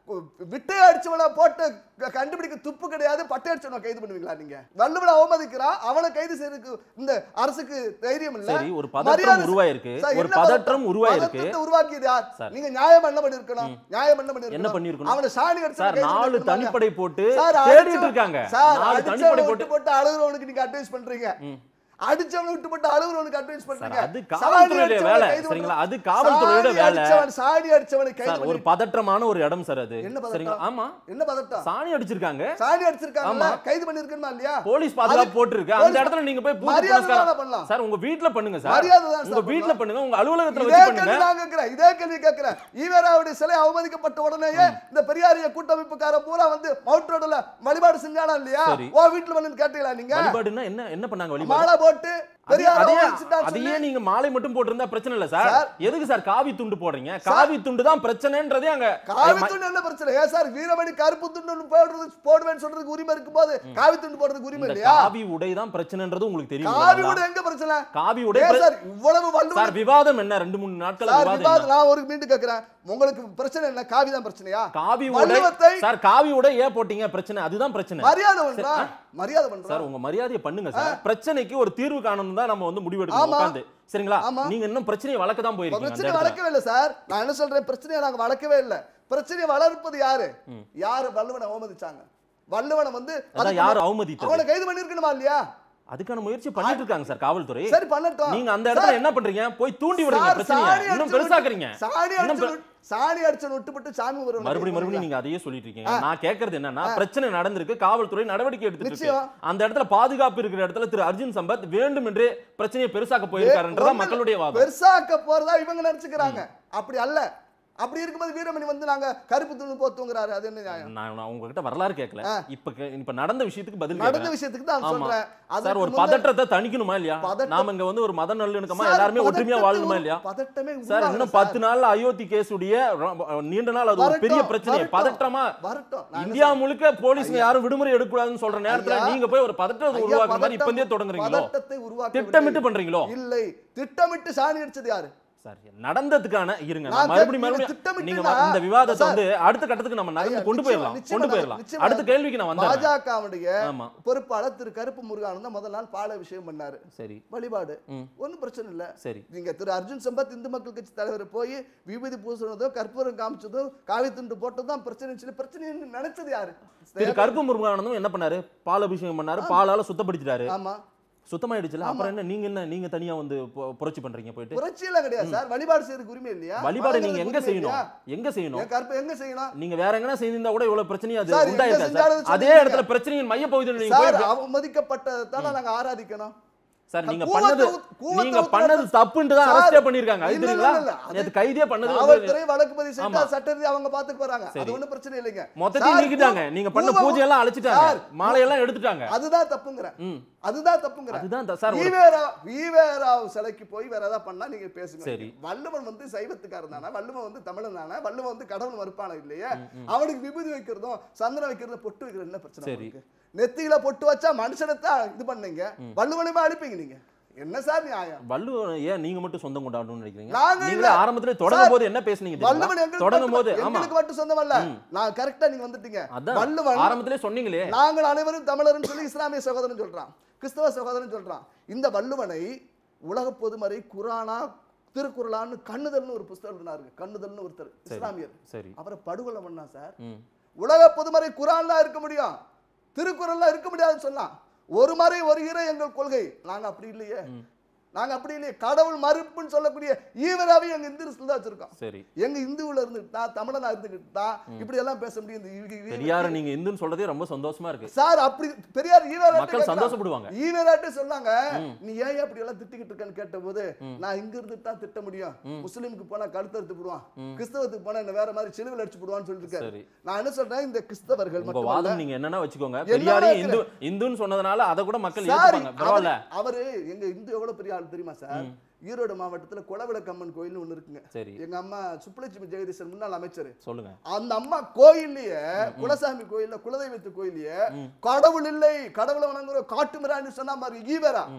விட்டை அடிச்சவனை போட்டு க- கண்டுபிடிக்க துப்பு கிடையாது பட்டை அடிச்சவனை கைது பண்ணுவீங்களா நீங்க வள்ளுவனை அவமதிக்கிறான் அவனை கைது செய்யறதுக்கு இந்த அரசுக்கு தைரியம் இல்ல சரி, ஒரு பதற்றம் மரியாதை- உருவாயிருக்கு. சார், ஒரு என்ன பதற்றம் உருவாயிருக்கு. பதற்றத்தை உருவாக்கியது யார் சார். நீங்க நியாயம் என்ன பண்ணிருக்கணும் நியாயம் என்ன பண்ணிருக்கணும் என்ன பண்ணிருக்கணும்? அவனை சாணி அடிச்சவனை சார் கைது நாலு பண்ணிருக்கணுமா இல்லையா? தனிப்படை போட்டு சார், தேடிட்டு அடிச்சவன்- இருக்காங்க சார், நாலு அடிச்சவனை தனிப்படை விட்டு போட்டு போட்டு அழுகுறவனுக்கு நீங்க அட்வைஸ் பண்றீங்க அடிச்சவனை விட்டு போட்டு அழுகுறவனுக்கு அட்வைஸ் பண்றீங்க அது சாணி காவல்துறையுடைய அடிச்சவனை வேலை, கைது சரிங்களா? பண்ணணும். அது காவல்துறையோட சாணி வேலை. அடிச்சவன், சாணி அடிச்சவனை கைது சார் ஒரு பண்ணி- பதற்றமான ஒரு இடம் சார் அது என்ன சரிங்களா பதட்டம் ஆமா என்ன பதட்டம் சாணி அடிச்சிருக்காங்க சாணி அடிச்சிருக்காங்கல்ல ஆமா. கைது பண்ணிருக்கணுமா இல்லையா போலீஸ் பாதுகாப்பு அது- போட்டிருக்கு அந்த போலீஸ் இடத்துல நீங்க போய் பூஜை மரியாதை புனஸ்காரம் தானே பண்ணலாம். சார் உங்க வீட்ல பண்ணுங்க சார் மரியாதை தான் உங்க சார் வீட்ல பண்ணலாம். பண்ணுங்க உங்க அலுவலகத்துல இதே வச்சு பண்ணுங்க கேள்வி நான் கேட்கிறேன் இதே கேள்வி கேட்கிறேன் ஈவேராவுடைய சிலை அவமதிக்கப்பட்ட உடனேயே இந்த பெரியாரிய கூட்டமைப்புக்கார பூரா வந்து மவுண்ட் ரோடுல வழிபாடு செஞ்சானா இல்லையா சரி. ஓ வீட்டுல வந்து கேட்டீங்களா நீங்க வழிபாடுன்னா என்ன என்ன பண்ணாங்க வழிபாடு மாலை போட்டு அதே- பெரியார் அதே அவமதிச்சுட்டான்னு அதையே சொல்லி நீங்க மாலை மட்டும் போட்டிருந்தா பிரச்சனை இல்ல சார் சார். எதுக்கு சார் காவி துண்டு போடுறீங்க காவி துண்டு தான் பிரச்சனைன்றதே அங்க காவி துண்டு என்ன பிரச்சனை ஏன் சார் வீரமணி கருப்பு துண்டு போடுறது போடுவேன்னு சொல்றதுக்கு உரிமை இருக்கும்போது காவி துண்டு போடுறதுக்கு உரிமை இந்த இல்லையா காவி உடை தான் பிரச்சனைன்றது உங்களுக்கு தெரியும் காவி இல்லைங்களா? கூட எங்க பிரச்சனை காவி உடை ஏன் பிர- சார் இவ்வளவு வள்ளுவர் சார் விவாதம் என்ன ரெண்டு மூணு நாட்கள் சார் விவாதம் விவாதம் என்ன? நான் ஒரு மீண்டும் கேட்கிறேன் உங்களுக்கு பிரச்சனை என்ன காவி தான் பிரச்சனையா காவி உடை வள்ளுவத்தை சார் காவி உடை ஏன் போட்டீங்க பிரச்சனை அதுதான் பிரச்சனை மரியாதை பண்றா மரியாதை பண்றா சார் உங்க மரியாதையை பண்ணுங்க சார் பிரச்சனைக்கு ஒரு தீர்வு காணணும் தான் நம்ம வந்து முடிவெடுக்கணும் ஆமா. உட்கார்ந்து சரிங்களா ஆமா. நீங்க இன்னும் பிரச்சனையை வளர்க்க தான் போயிருக்கீங்க அந்த பிரச்சனை இடத்துல. வளர்க்கவே இல்லை சார் நான் என்ன சொல்றேன் பிரச்சனையை நாங்க வளர்க்கவே இல்லை பிரச்சனையை வளர்ப்பது யாரு யாரு வள்ளுவனை அவமதிச்சாங்க வள்ளுவனை வந்து அதான் அதுக்கு யார் அவமதித்தது அவனை கைது பண்ணிருக்கணுமா இல்லையா அதுக்கான முயற்சி பண்ணிட்டு இருக்காங்க சார் காவல்துறை சரி பண்ணட்டும் நீங்க அந்த இடத்துல சார், என்ன பண்றீங்க போய் தூண்டி விடுறீங்க சார், பிரச்சனையை சாணி இன்னும் அடிச்சு பெருசாக்குறீங்க விட்டு- சாணி இன்னும் அடிச்சு பெ- விட்டு- சாணி அடிச்சு விட்டுப்பட்டு சாமி வருவனை மறுபடியும் கைது மறுபடியும் பண்ணீங்களா? நீங்க அதையே சொல்லிட்டு இருக்கீங்க நான் கேக்குறது என்னன்னா பிரச்சனை நடந்திருக்கு காவல்துறை நடவடிக்கை எடுத்துட்டு இருக்கு நிச்சயம். அந்த இடத்துல பாதுகாப்பு இருக்கிற இடத்துல திரு அர்ஜுன் சம்பத் வேண்டும் என்றே பிரச்சனையை பெருசாக்க போயிருக்காருன்றதா ஒண்ணும் மக்களுடைய இல்ல. வாதம் பெருசாக்க போறதா இவங்க நினைச்சுக்கிறாங்க அப்படி அல்ல அப்படி இருக்கும்போது வீரமணி வந்து நாங்க கருப்பு துணி போத்துங்கிறாரு அது என்ன நியாயம் நான் நான் உங்ககிட்ட வரலாறு கேட்கல இப்ப கே- இப்ப நடந்த விஷயத்துக்கு பதில் நடந்த கேட்கறேன். விஷயத்துக்கு தான் ஆமா. சொல்றேன் சார் அதுக்கு ஒரு முன்ன- பதற்றத்தை தணிக்கணுமா இல்லையா பதட்டம். நாம இங்க வந்து ஒரு மத நல்லிணக்கமா சார், எல்லாருமே ஒற்றுமையா பதட்டத்தை வாழணுமா உரு- இல்லையா பதட்டமே சார் உருவாகல இன்னும் சார். பத்து நாள்ல அயோத்தி கேஸுடைய ரொ- நீண்ட நாள் அது ஒரு வரட்டும், பெரிய பிரச்சனை வரட்டும், பதற்றமா வரட்டும். நான் என்ன இந்தியா சொல்றேன்? முழுக்க போலீஸ்ங்க யாரும் விடுமுறை எடுக்கக்கூடாதுன்னு சொல்ற நேரத்துல ஐயா, நீங்க போய் ஒரு பதற்றத்தை ஐயா, உருவாக்குற மாதிரி பதட்டம்- இப்பந்தே தொடங்குறீங்களோ பதட்டத்தை உருவாக்க திட்டமிட்டு விடவில்லை. பண்றீங்களோ இல்லை திட்டமிட்டு சாணி அடிச்சது யாரு சார் நடந்ததுக்கான இருங்க நான் நான் மறுபடியும் கேட்க- மறுபடியும் திட்டமிட்டு நீங்க நான் இந்த விவாதத்தை சார், வந்து அடுத்த கட்டத்துக்கு நம்ம நகர்ந்து ஐயா, கொண்டு நிச்சயமா, போயிடலாம் நிச்சயமா கொண்டு நான் போயிடலாம் நிச்சயமா அடுத்த கேள்விக்கு நான் வந்துடுறேன் பாஜகவுடைய ஆமா பொறுப்பாளர் திரு கருப்பு முருகானந்த முதல் நாள் பால விஷயம் பண்ணாரு சரி வழிபாடு ம். ஒண்ணும் பிரச்சனை இல்ல சரி நீங்க திரு அர்ஜுன் சம்பத் இந்து மக்கள் கட்சி தலைவர் போய் விபூதி பூசுனதோ கற்பூரம் காமிச்சதோ காவி துண்டு போட்டதும் பிரச்சனை சொல்லி பிரச்சனை நினைச்சது யாரு திரு கருப்பு முருகானந்தம் என்ன பண்ணாரு பால் அபிஷேகம் பண்ணாரு பாலால சுத்தப்படுத்திட்டாரு ஆமா சுத்தமாயிடுச்சுல அப்புறம் என்ன நீங்க என்ன நீங்க தனியா வந்து பொ- புரட்சி பண்றீங்க போயிட்டு புரட்சி எல்லாம் கிடையாது சார் வழிபாடு செய்யறதுக்கு உரிமை இல்லையா வழிபாடு நீங்க வணங்குறதுக்கு எங்க உரிமை செய்யணும் இல்லையா? எங்க செய்யணும் என் கற்பை எங்க செய்யணும் நீங்க வேற எங்கனா செய்திருந்தா கூட இவ்வளவு பிரச்சனையா அது சார், எங்க உண்டாயிருக்கா செஞ்சாலும் சார் அதே சொல்லுங்க. இடத்துல பிரச்சனையின் மைய பகுதியில் நீங்க சார் போய் அவமதிக்கப்பட்டதான நாங்க ஆராதிக்கணும் சார் நீங்க கூவத்தை பண்ணது ஊத்- கூவத்தை நீங்க ஊத்துறது- பண்ணது தப்புன்ட்டு தான் சார், அரஸ்டே பண்ணிருக்காங்க அது இல்ல, தெரியுங்களா இல்ல, இல்ல, அது- நேத்து கைதே பண்ணது வந்து காவல்துறை வழக்கு பதிவு ஆமா. செய்தா சட்ட ரீதியா அவங்க பாத்துக்கு போறாங்க அது சரி. ஒண்ணும் பிரச்சனை இல்லைங்க மொத்தத்தையும் சார், நீக்கிட்டாங்க கூ- நீங்க பண்ண கூவ- பூஜை எல்லாம் அழைச்சிட்டாங்க சார், மாலையெல்லாம் எடுத்துட்டாங்க அதுதான் தப்புங்கிறேன் ம் அதுதான் தப்புங்கிறேன் அதுதான் த- சார் ஒரு- ஈவேரா ஈவேராவ் சிலைக்கு போய் வேற ஏதாவது பண்ணா நீங்க பேசுங்க சரி. வள்ளுவன் வந்து சைவத்துக்காரன் தானே வள்ளுவன் வந்து தமிழன் தானே வள்ளுவன் வந்து கடவுள் மறுப்பான இல்லையே அவனுக்கு விபூதி வைக்கிறதும் சந்தனம் வைக்கிறதும் பொட்டு வைக்கிறது என்ன பிரச்சனை சரி. உங்களுக்கு? நெத்தியில பொட்டு வச்சா மனுஷனைத்தான் இது பண்ணீங்க வள்ளுவனையுமே அழிப்பீங்க நீங்க என்ன சார் நியாயம் வள்ளுவன் ஏன் நீங்க மட்டும் சொந்தம் கொண்டாடணும்னு நினைக்கிறீங்க நாங்க நீங்களே இல்ல. ஆரம்பத்துல தொடங்கும் சார், போது என்ன பேசுனீங்க வள்ளுவன் தெரியுமா? எங்களுக்கு தொடங்கும் போது மட்டும் ஆமா எங்களுக்கு மட்டும் சொந்தம் அல்ல நான் கரெக்டா நீங்க வந்துட்டீங்க அதான் வள்ளுவன் ஆரம்பத்திலே சொன்னீங்களே நாங்கள் அனைவரும் தமிழர்னு சொல்லி இஸ்லாமிய சகோதரன் சொல்றான் கிறிஸ்தவ சகோதரன் சொல்றான் இந்த வள்ளுவனை உலக பொதுமறை குரானா திருக்குறளான்னு கண்ணுதல்னு ஒரு புஸ்தகம் எழுதினாரு கண்ணுதல்னு ஒருத்தர் இஸ்லாமியர் சரி அவரை படுகொலை பண்ணா சார் ம் உலக பொதுமறை குரான் தான் இருக்க முடியும் திருக்குறள்லாம் இருக்க முடியாதுன்னு சொன்னான் ஒரு மறை ஒரு இறை எங்கள் கொள்கை நாங்க அப்படி இல்லையே நாங்க அப்படி இல்லையே கடவுள் மறுப்புன்னு சொல்லக்கூடிய ஈவராவே எங்க இந்து தான் வச்சிருக்கோம் சரி எங்க இந்துவுல இருந்துட்டா தமிழனா இருந்துகிட்டு தான் இப்படி எல்லாம் பேச முடியும் இந்த இவ- இவ- பெரியார நீங்க இந்துன்னு சொல்றதே ரொம்ப சந்தோஷமா இருக்கு சார் அப்படி பெரியார் ஈவேராட்ட மக்கள் கேட்கலாம். சந்தோஷப்படுவாங்க. ஈவேராட்ட சொன்னாங்க நீ ஏன் அப்படி எல்லாம் திட்டிக்கிட்டு இருக்கேன்னு கேட்டபோது நான் இங்க இருந்து தான் திட்ட முடியும் முஸ்லீமுக்கு போனா கழுத்து அறுத்து போடுவான் கிறிஸ்தவத்துக்கு போனா என்ன வேற மாதிரி சிலுவில் அடிச்சு போடுவான்னு சொல்லிட்டு இருக்காரு சரி. நான் என்ன சொல்றேன் இந்த கிறிஸ்தவர்கள் உங்க மட்டுமல்ல வாதம் நீங்க என்னன்னா வச்சுக்கோங்க என்ன பெரியாரையும் இந்து வைக்கிறேன்? இந்துன்னு சொன்னதுனால அதை கூட மக்கள் சார் ஏத்துப்பாங்க பரவாயில்ல அவரு எங்க இந்து எவ்வளவு பெரிய ஆள் தெரியுமா சார் ஈரோடு மாவட்டத்துல குலவிளக்கம்மன் கோயில்னு ஒண்ணு இருக்குங்க சரி எங்க அம்மா சுப்புலட்சுமி ஜெகதீசன் முன்னாள் அமைச்சர் சொல்லுங்க அந்த அம்மா கோயில்லயே குலசாமி கோயில்ல குலதெய்வத்து கோயில்லயே கடவுள் இல்லை கடவுளை வணங்குற காட்டு மிரான்னு சொன்னா மாதிரி ஈவரா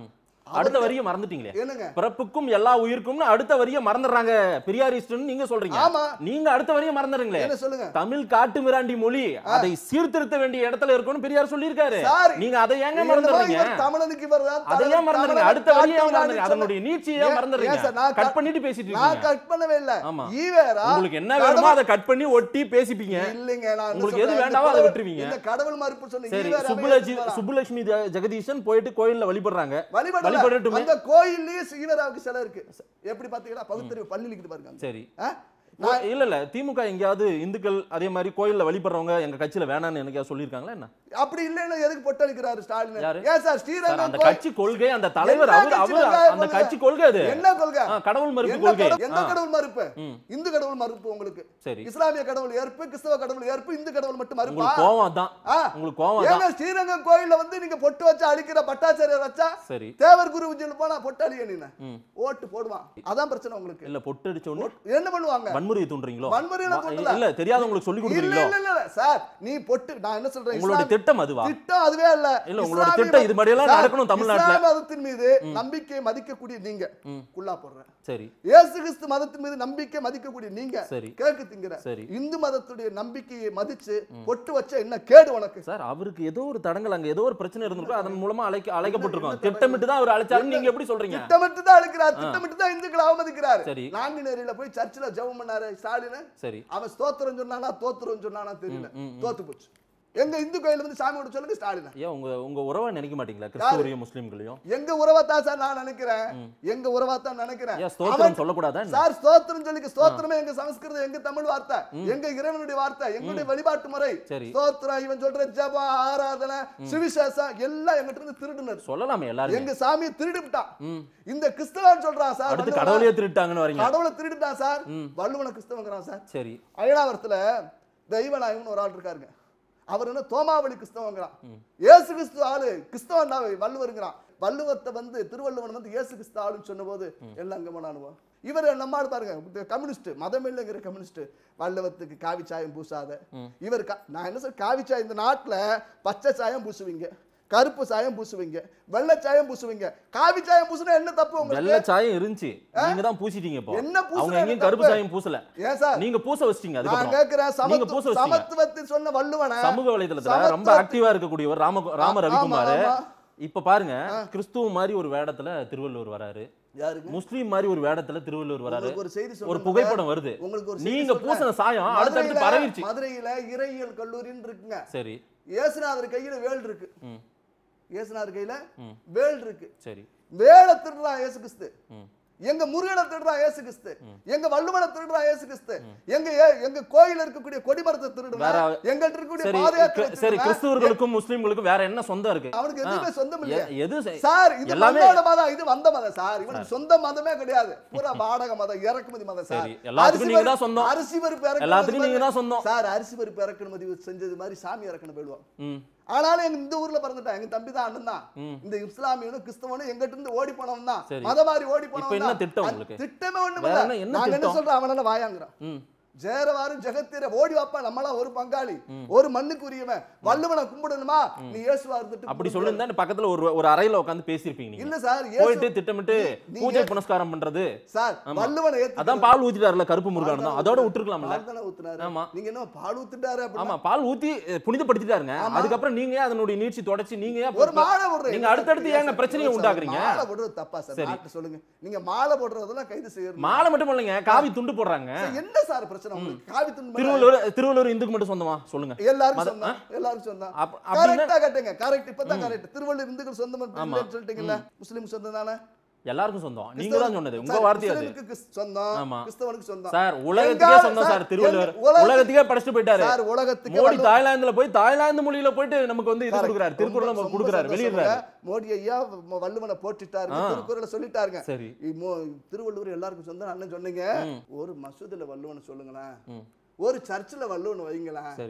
அடுத்த வரியை மறந்துட்டீங்களே என்னங்க பிறப்புக்கும் எல்லா உயிருக்கும்னு அடுத்த வரியை மறந்துடுறாங்க பெரியாரிஸ்ட்னு நீங்க சொல்றீங்க ஆமா. நீங்க அடுத்த வரியை மறந்துடுங்களே என்ன சொல்லுங்க தமிழ் காட்டு மிராண்டி மொழி அதை சீர்திருத்த வேண்டிய இடத்துல இருக்கும்னு பெரியார் சொல்லியிருக்காரு சார், நீங்க அதை ஏங்க என்னமோ மறந்துடுறீங்க இவர் தமிழனுக்கு இவர் தான் அதை தலைவர், ஏன் மறந்துடுறீங்க தமிழனுக்கு அடுத்த வரியை ஏன் காட்டு மறந்துடுறீங்க மிராண்டி அதனுடைய நீட்சியை ஏன் ஏன் மறந்துடுறீங்க சார், நான் கட் கட் பண்ணிட்டு பேசிட்டு நான் இருக்கீங்க கட் பண்ணவே இல்ல ஆமா. ஈவேரா உங்களுக்கு என்ன வேணுமோ கடவுள்- அதை கட் பண்ணி ஒட்டி பேசிப்பீங்க இல்லைங்க நான் என்ன உங்களுக்கு எது சொல்றேன், வேண்டாமோ இந்த அதை கடவுள்- விட்டுருவீங்க. இந்த கடவுள் மறுப்பு சொன்ன சரி ஈவேராவே சுப்புலட்சுமி எடுத்துட்டு வரா. சுப்புலட்சுமி ஜெ- ஜெகதீசன் போயிட்டு கோயில்ல வழிபடுறாங்க வழிபடல. வழிபடட்டுமே அந்த கோயில்லயே ஈவேராவுக்கு சிலை இருக்கு எப்படி பாத்தீங்களா பகுத்தறிவு பள்ளி இருக்குது பாருங்க அங்க. சரி ஆ? ஓ, இல்ல இல்ல திமுக எங்கேயாவது இந்துக்கள் அதே மாதிரி கோயில்ல வழிபடுறவங்க எங்க கட்சியில வேணாம்னு எனக்கு சொல்லியிருக்காங்களா என்ன அப்படி இல்லைன்னா எதுக்கு பொட்டடிக்கிறாரு ஸ்டாலின் யாரு? ஏன் சார் சார் ஸ்ரீரங்கம் அந்த கோயில்- கட்சி கொள்கை அந்த தலைவர் என்ன அவர் கட்சி அவர் கொள்கை? அந்த கட்சி கொள்கை அது என்ன கொள்கை ஆ, கடவுள் மறுப்பு என்ன கொள்கை கடவுள்- எந்த ஆ, கடவுள் மறுப்பு ம். இந்து கடவுள் மறுப்பு உங்களுக்கு சரி இஸ்லாமிய கடவுள் ஏற்பு கிறிஸ்தவ கடவுள் ஏற்பு இந்து கடவுள் மட்டும் மறுப்பா உங்களுக்கு கோவம் அதான் ஆ. உங்களுக்கு கோவம் ஏங்க அதான் ஸ்ரீரங்கம் கோயில்ல வந்து நீங்க பொட்டு வச்சு அழிக்கிற பட்டாச்சாரியர் வச்சா சரி தேவர் குரு விஜயில் போனா பொட்டு அழிய நீ ம். ஓட்டு போடுவான் அதான் பிரச்சனை உங்களுக்கு இல்ல பொட்டு அடிச்ச உடனே என்ன பண்ணுவாங்க வன்முறையை தூண்டுறீங்களோ வன்முறையில வா- தூண்டல. இல்ல தெரியாதவங்களுக்கு சொல்லி இல்ல கொடுக்குறீங்களோ இல்ல இல்ல சார் நீ பொட்டு நான் என்ன சொல்றேன் உங்களுடைய இஸ்லாம்- திட்டம் அதுவா திட்டம் அதுவே இல்ல இல்ல, உங்களோட இஸ்லாமிய திட்டம் இது மாதிரியெல்லாம் சார், நடக்கணும் தமிழ்நாட்டுல. இஸ்லாமிய மதத்தின் மீது நம்பிக்கை மதிக்கக்கூடிய நீங்க ம். குள்ளா போடுறேன் சரி இயேசு கிறிஸ்து மதத்தின் மீது நம்பிக்கை மதிக்கக்கூடிய நீங்க சரி. கேக்கு திங்கிற சரி. இந்து மதத்துடைய நம்பிக்கையை மதிச்சு பொட்டு வச்ச என்ன கேடு உனக்கு சார் அவருக்கு ஏதோ ஒரு தடங்கள் அங்க ஏதோ ஒரு பிரச்சனை இருந்திருக்கும் அதன் மூலமா அழைக்க அழைக்கப்பட்டிருக்கோம் திட்டமிட்டு தான் அவர் அழைச்சாருன்னு நீங்க எப்படி சொல்றீங்க திட்டமிட்டு தான் அழைக்கிறார் திட்டமிட்டு தான் இந்துக்களை அவமதிக்கிறார் சரி. நாங்குநேரியில போய் சர்ச்சில் ஜெபம் பண்ணாரு ஸ்டாலின் சரி அவன் ஸ்தோத்திரம் சொன்னானா தோத்திரம் சொன்னானா தெரியல ம், ம். தோத்து போச்சு எங்க இந்து கோயில் வந்து சாமி விட சொல்லுங்க ஸ்டாலின் ஏன் உங்க உங்க உறவை நினைக்க மாட்டீங்களா கிறிஸ்தவரையும் முஸ்லீம்களையும் எங்க உறவைத்தான் சார் நான் நினைக்கிறேன் எங்க உறவைத்தான் நினைக்கிறேன் ஏன் ஸ்தோத்திரம் அவன் சொல்லக்கூடாதா என்ன? சார் ஸ்தோத்திரம் சொல்லிக்க ஸ்தோத்திரமே எங்க சமஸ்கிருதம் எங்க தமிழ் வார்த்தை எங்க இறைவனுடைய வார்த்தை எங்களுடைய வழிபாட்டு முறை சரி. ஸ்தோத்திரம் இவன் சொல்ற ஜெபம் ஆராதனை சுவிசேஷம் எல்லாம் எங்கிட்ட இருந்து திருடுனது சொல்லலாமே எல்லாரும் எங்க சாமியை திருடிவிட்டான் ம். இந்த கிறிஸ்தவன் சொல்றான் சார் அடுத்து வள்ளுவன். கடவுளையே திருட்டாங்கன்னு வரீங்க கடவுளை திருடிட்டான் சார் ம். வள்ளுவனை கிறிஸ்தவங்கிறான் சார் சரி அயனாவரத்துல தெய்வநாயகம்னு ஒரு ஆள் இருக்காருங்க அவர் என்ன தோமாவளி கிறிஸ்தவங்கிறான் இயேசு கிறிஸ்து ஆளு கிறிஸ்தவன் தான் வள்ளுவருங்கிறான் வள்ளுவத்தை வந்து திருவள்ளுவன் வந்து இயேசு கிறிஸ்து ஆளுன்னு சொன்னபோது எல்லாம் அங்க போனானுவோம் இவர் நம்ம ஆள் பாருங்க இந்த கம்யூனிஸ்ட் மதம் இல்லைங்கிற கம்யூனிஸ்ட் வள்ளுவத்துக்கு காவி சாயம் பூசாத இவர் கா- நான் என்ன சொல்ற காவி சாயம் இந்த நாட்டுல பச்சை சாயம் பூசுவீங்க கருப்பு சாயம் பூசுவீங்க வெள்ளை சாயம் பூசுவீங்க காவி சாயம் பூசுனா என்ன தப்பு உங்களுக்கு வெள்ளை சாயம் இருந்துச்சு நீங்க தான் பூசிட்டீங்க இப்போ என்ன பூசுனா அவங்க எங்கேயும் என்ன கருப்பு தப்பு? சாயம் பூசல ஏன் சார் நீங்க பூச வச்சிட்டீங்க நான் அதுக்கப்புறம் கேக்குறேன் நீங்க பூச சமத்து வச்சிட்டீங்க சமத்துவத்தை சொன்ன வள்ளுவன சமூக வலைதளத்துல ரொம்ப சமத்துவத்தை- ஆக்டிவா இருக்கக்கூடியவர் ராம ராம ஆமா, ரவிக்குமார் ஆமா. இப்ப பாருங்க கிறிஸ்துவ மாதிரி ஒரு வேடத்துல திருவள்ளுவர் வராரு யாருங்க முஸ்லீம் மாதிரி ஒரு வேடத்துல திருவள்ளுவர் வராரு உங்களுக்கு ஒரு செய்தி ஒரு சொல்றேன் புகைப்படம் வருது உங்களுக்கு ஒரு செய்தி நீங்க சொல்றேன். பூசின சாயம் அடுத்தடுத்து மதுரையில- பரவிடுச்சு மதுரையில இறையியல் கல்லூரின்னு இருக்குங்க சரி இயேசுநாதர் கையில வேல் இருக்கு ம் இயேசுநாதர் கையில ம். வேல் இருக்கு சரி வேலை திருடுறான் இயேசு கிறிஸ்து ம் எங்க முருகனை திருடுறான் இயேசு கிறிஸ்து எங்க வள்ளுவனை திருடுறான் இயேசு கிறிஸ்து எங்க ஏ- எங்க கோயில இருக்கக்கூடிய கொடிமரத்தை திருடுறான் வேற- எங்கள்ட்ட இருக்கக்கூடிய சரி பாத கிற- சரி கிறிஸ்துவர்களுக்கும் முஸ்லீம்களுக்கும் வேற என்ன சொந்தம் இருக்கு அவனுக்கு எதுவுமே ஆ. சொந்தம் இல்லையா எ- எது செ- சார் இது எல்லாமே மதோட மதம் இது வந்த மதம் சார் இவனுக்கு சொந்த மதமே கிடையாது பூரா வாடகை மதம் இறக்குமதி மதம் சார் சரி, எல்லாத்துக்கும் அரிசி நீங்க பருப்பு- தான் சொந்தம். அரிசி பருப்பு இறக்குமதி எல்லாத்துக்கும் நீங்க பண்ணி- தான் சொந்தம். சார் அரிசி பருப்பு இறக்குமதி செஞ்சது மாதிரி சாமி இறக்கணும் போயிடுவோம் ம் ஆனாலும் எங்க இந்த ஊர்ல பிறந்துட்டான் எங்க தம்பி தான் அண்ணன் தான் ம். இந்த இஸ்லாமியனும் கிறிஸ்தவனும் எங்கிட்ட இருந்து ஓடி போனவன் தான் சரி. மதமாரி ஓடி இப்ப போனவன் என்ன தான். திட்டம் அது உங்களுக்கு? திட்டமே ஒண்ணும் வேற இல்ல என்ன- என்ன நாங்க என்ன திட்டம்? சொல்றோம் அவனால வாயாங்கிறான் ம் ஜெயரவாரும் ஜெகத்தீர ஓடி வாப்பா நம்மளாம் ஒரு பங்காளி ஒரு மண்ணுக்கு உரியவன் வள்ளுவனை கும்பிடணுமா நீ இயேசுவா இருந்துட்டு அப்படி கும்பிடு. சொல்லிருந்தா பக்கத்துல ஒரு ஒரு அறையில உட்காந்து பேசியிருப்பீங்க நீங்க இல்ல சார் இயேசு- போயிட்டு திட்டமிட்டு நீ- பூஜை நீ- புனஸ்காரம் பண்றது சார் ஆமா. வள்ளுவனை ஏத்துக்கிட்டு- அதான் பால் ஊத்திட்டாருல கருப்பு முருகானு தான் அதோட விட்டுருக்கலாம்ல பால் தானே ஊத்துனாரு. ஆமா. நீங்க என்ன பால் ஊத்துட்டாரு அப்படின்னா? ஆமா பால் ஊத்தி அஹ், புனிதப்படுத்திட்டாருங்க அதுக்கப்புறம் நீங்க ஏன் அதனுடைய நீட்சி தொடச்சி நீங்க ஏன் ஒரு மாலை போடுறீங்க. நீங்க அடுத்தடுத்து ஏங்க பிரச்சனையை சார், உண்டாக்குறீங்க மாலை போடுறது தப்பா சார் சரி. நாட்டுல சொல்லுங்க நீங்க மாலை போடுறதெல்லாம் கைது செய்யணும் மாலை மட்டும் இல்லைங்க காவி துண்டு போடுறாங்க என்ன சார் பிரச்சனை உங்களுக்கு காவி துண்டு மேல திருவள்ளூர் திருவள்ளூர் இந்துக்கு மட்டும் சொந்தமா சொல்லுங்க எல்லாரும் மத- சொந்தம் எல்லாரும் சொந்தம் அப்ப- அப்படின்னா- கரெக்டா கட்டுங்க கரெக்ட் இப்பதான் கரெக்ட் திருவள்ளூர் இந்துக்கள் சொந்தம் ஆமா. இல்லைன்னு சொல்லிட்டீங்கல்ல முஸ்லீம் சொந்தம் தானே எல்லாருக்கும் சொந்தம் நீங்க தான் சொன்னது உங்க சார், வார்த்தை அது முஸ்லிமுக்கு கிறிஸ்- சொந்தம் ஆமா. கிறிஸ்தவனுக்கு சொந்தம் சார் உலகத்துக்கே எங்க- சொந்தம் சார் திருவள்ளுவர் எங்க- உலகத்துக்கு- உலகத்துக்கே படிச்சுட்டு போயிட்டாரு சார் உலகத்துக்கு மோடி வள்ளுவர்- தாய்லாந்துல போய் தாய்லாந்து மொழியில போயிட்டு நமக்கு வந்து இது Correct. கொடுக்குறாரு திருக்குறள் ரொம்ப- நமக்கு ரொம்ப கொடுக்குறாரு சந்தோஷம் வெளியிடுறாரு சொல்லுங்க. மோடி ஐயா ம- வள்ளுவனை போட்டுட்டாரு ஆ. திருக்குறளை சொல்லிட்டாருங்க சரி இ- மோ- திருவள்ளுவர் எல்லாருக்கும் சொந்தம் அண்ணன் சொன்னீங்க ஒரு மசூதில வள்ளுவனை சொல்லுங்களேன் ம். ஒரு சர்ச்சில் வள்ளுவனை வைங்களேன் சரி